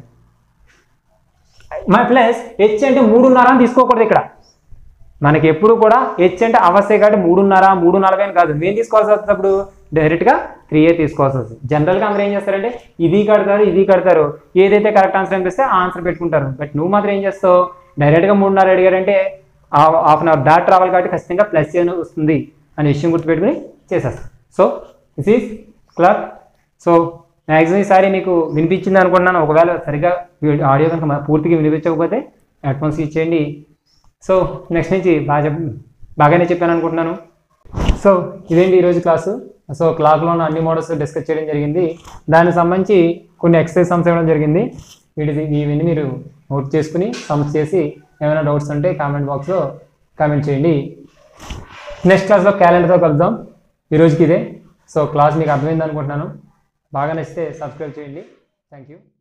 మన ప్లస్ హెచ్ అంటే మూడున్నర అని తీసుకోకూడదు ఇక్కడ మనకి ఎప్పుడు కూడా హెచ్ అంటే అవస్థే కాబట్టి మూడున్నర మూడు నలభై అని కాదు మేము తీసుకోవాల్సి వస్తుంది అప్పుడు డైరెక్ట్గా త్రీ ఏ తీసుకోవాల్సి వస్తుంది జనరల్గా అందరూ ఏం చేస్తారంటే ఇది కడతారు ఇది కడతారు ఏదైతే కరెక్ట్ ఆన్సర్ అనిపిస్తే ఆ ఆన్సర్ పెట్టుకుంటారు బట్ నువ్వు మాత్రం ఏం చేస్తావు డైరెక్ట్గా మూడున్నర అడిగారంటే హాఫ్ అన్ అవర్ డాట్ రావాలి కాబట్టి ఖచ్చితంగా ప్లస్ అని వస్తుంది అనే విషయం గుర్తుపెట్టుకుని చేసేస్తాం so this is clock so maximum ఈసారి మీకు వినిపించింది అనుకుంటున్నాను ఒకవేళ సరిగా ఆడియో కనుక మా- పూర్తిగా వినిపించకపోతే హెడ్ఫోన్స్ ఇచ్చేయండి సో నెక్స్ట్ నుంచి బాగా చెప్ బాగానే చెప్పాను అనుకుంటున్నాను సో ఇదేంటి ఈరోజు క్లాసు సో క్లాక్లో ఉన్న అన్ని మోడల్స్ డిస్కస్ చేయడం జరిగింది దానికి సంబంధించి కొన్ని ఎక్సర్సైజ్ సమ్స్ ఇవ్వడం జరిగింది వీటిది ఇవన్నీ మీరు నోట్ చేసుకుని సమ్స్ చేసి ఏమైనా డౌట్స్ ఉంటే కామెంట్ బాక్స్లో కామెంట్ చేయండి నెక్స్ట్ క్లాస్లో క్యాలెండర్తో కలుద్దాం ఈరోజుకి ఇదే సో క్లాస్ మీకు అర్థమైంది అనుకుంటున్నాను బాగా నచ్చితే సబ్స్క్రైబ్ చేయండి థ్యాంక్ యూ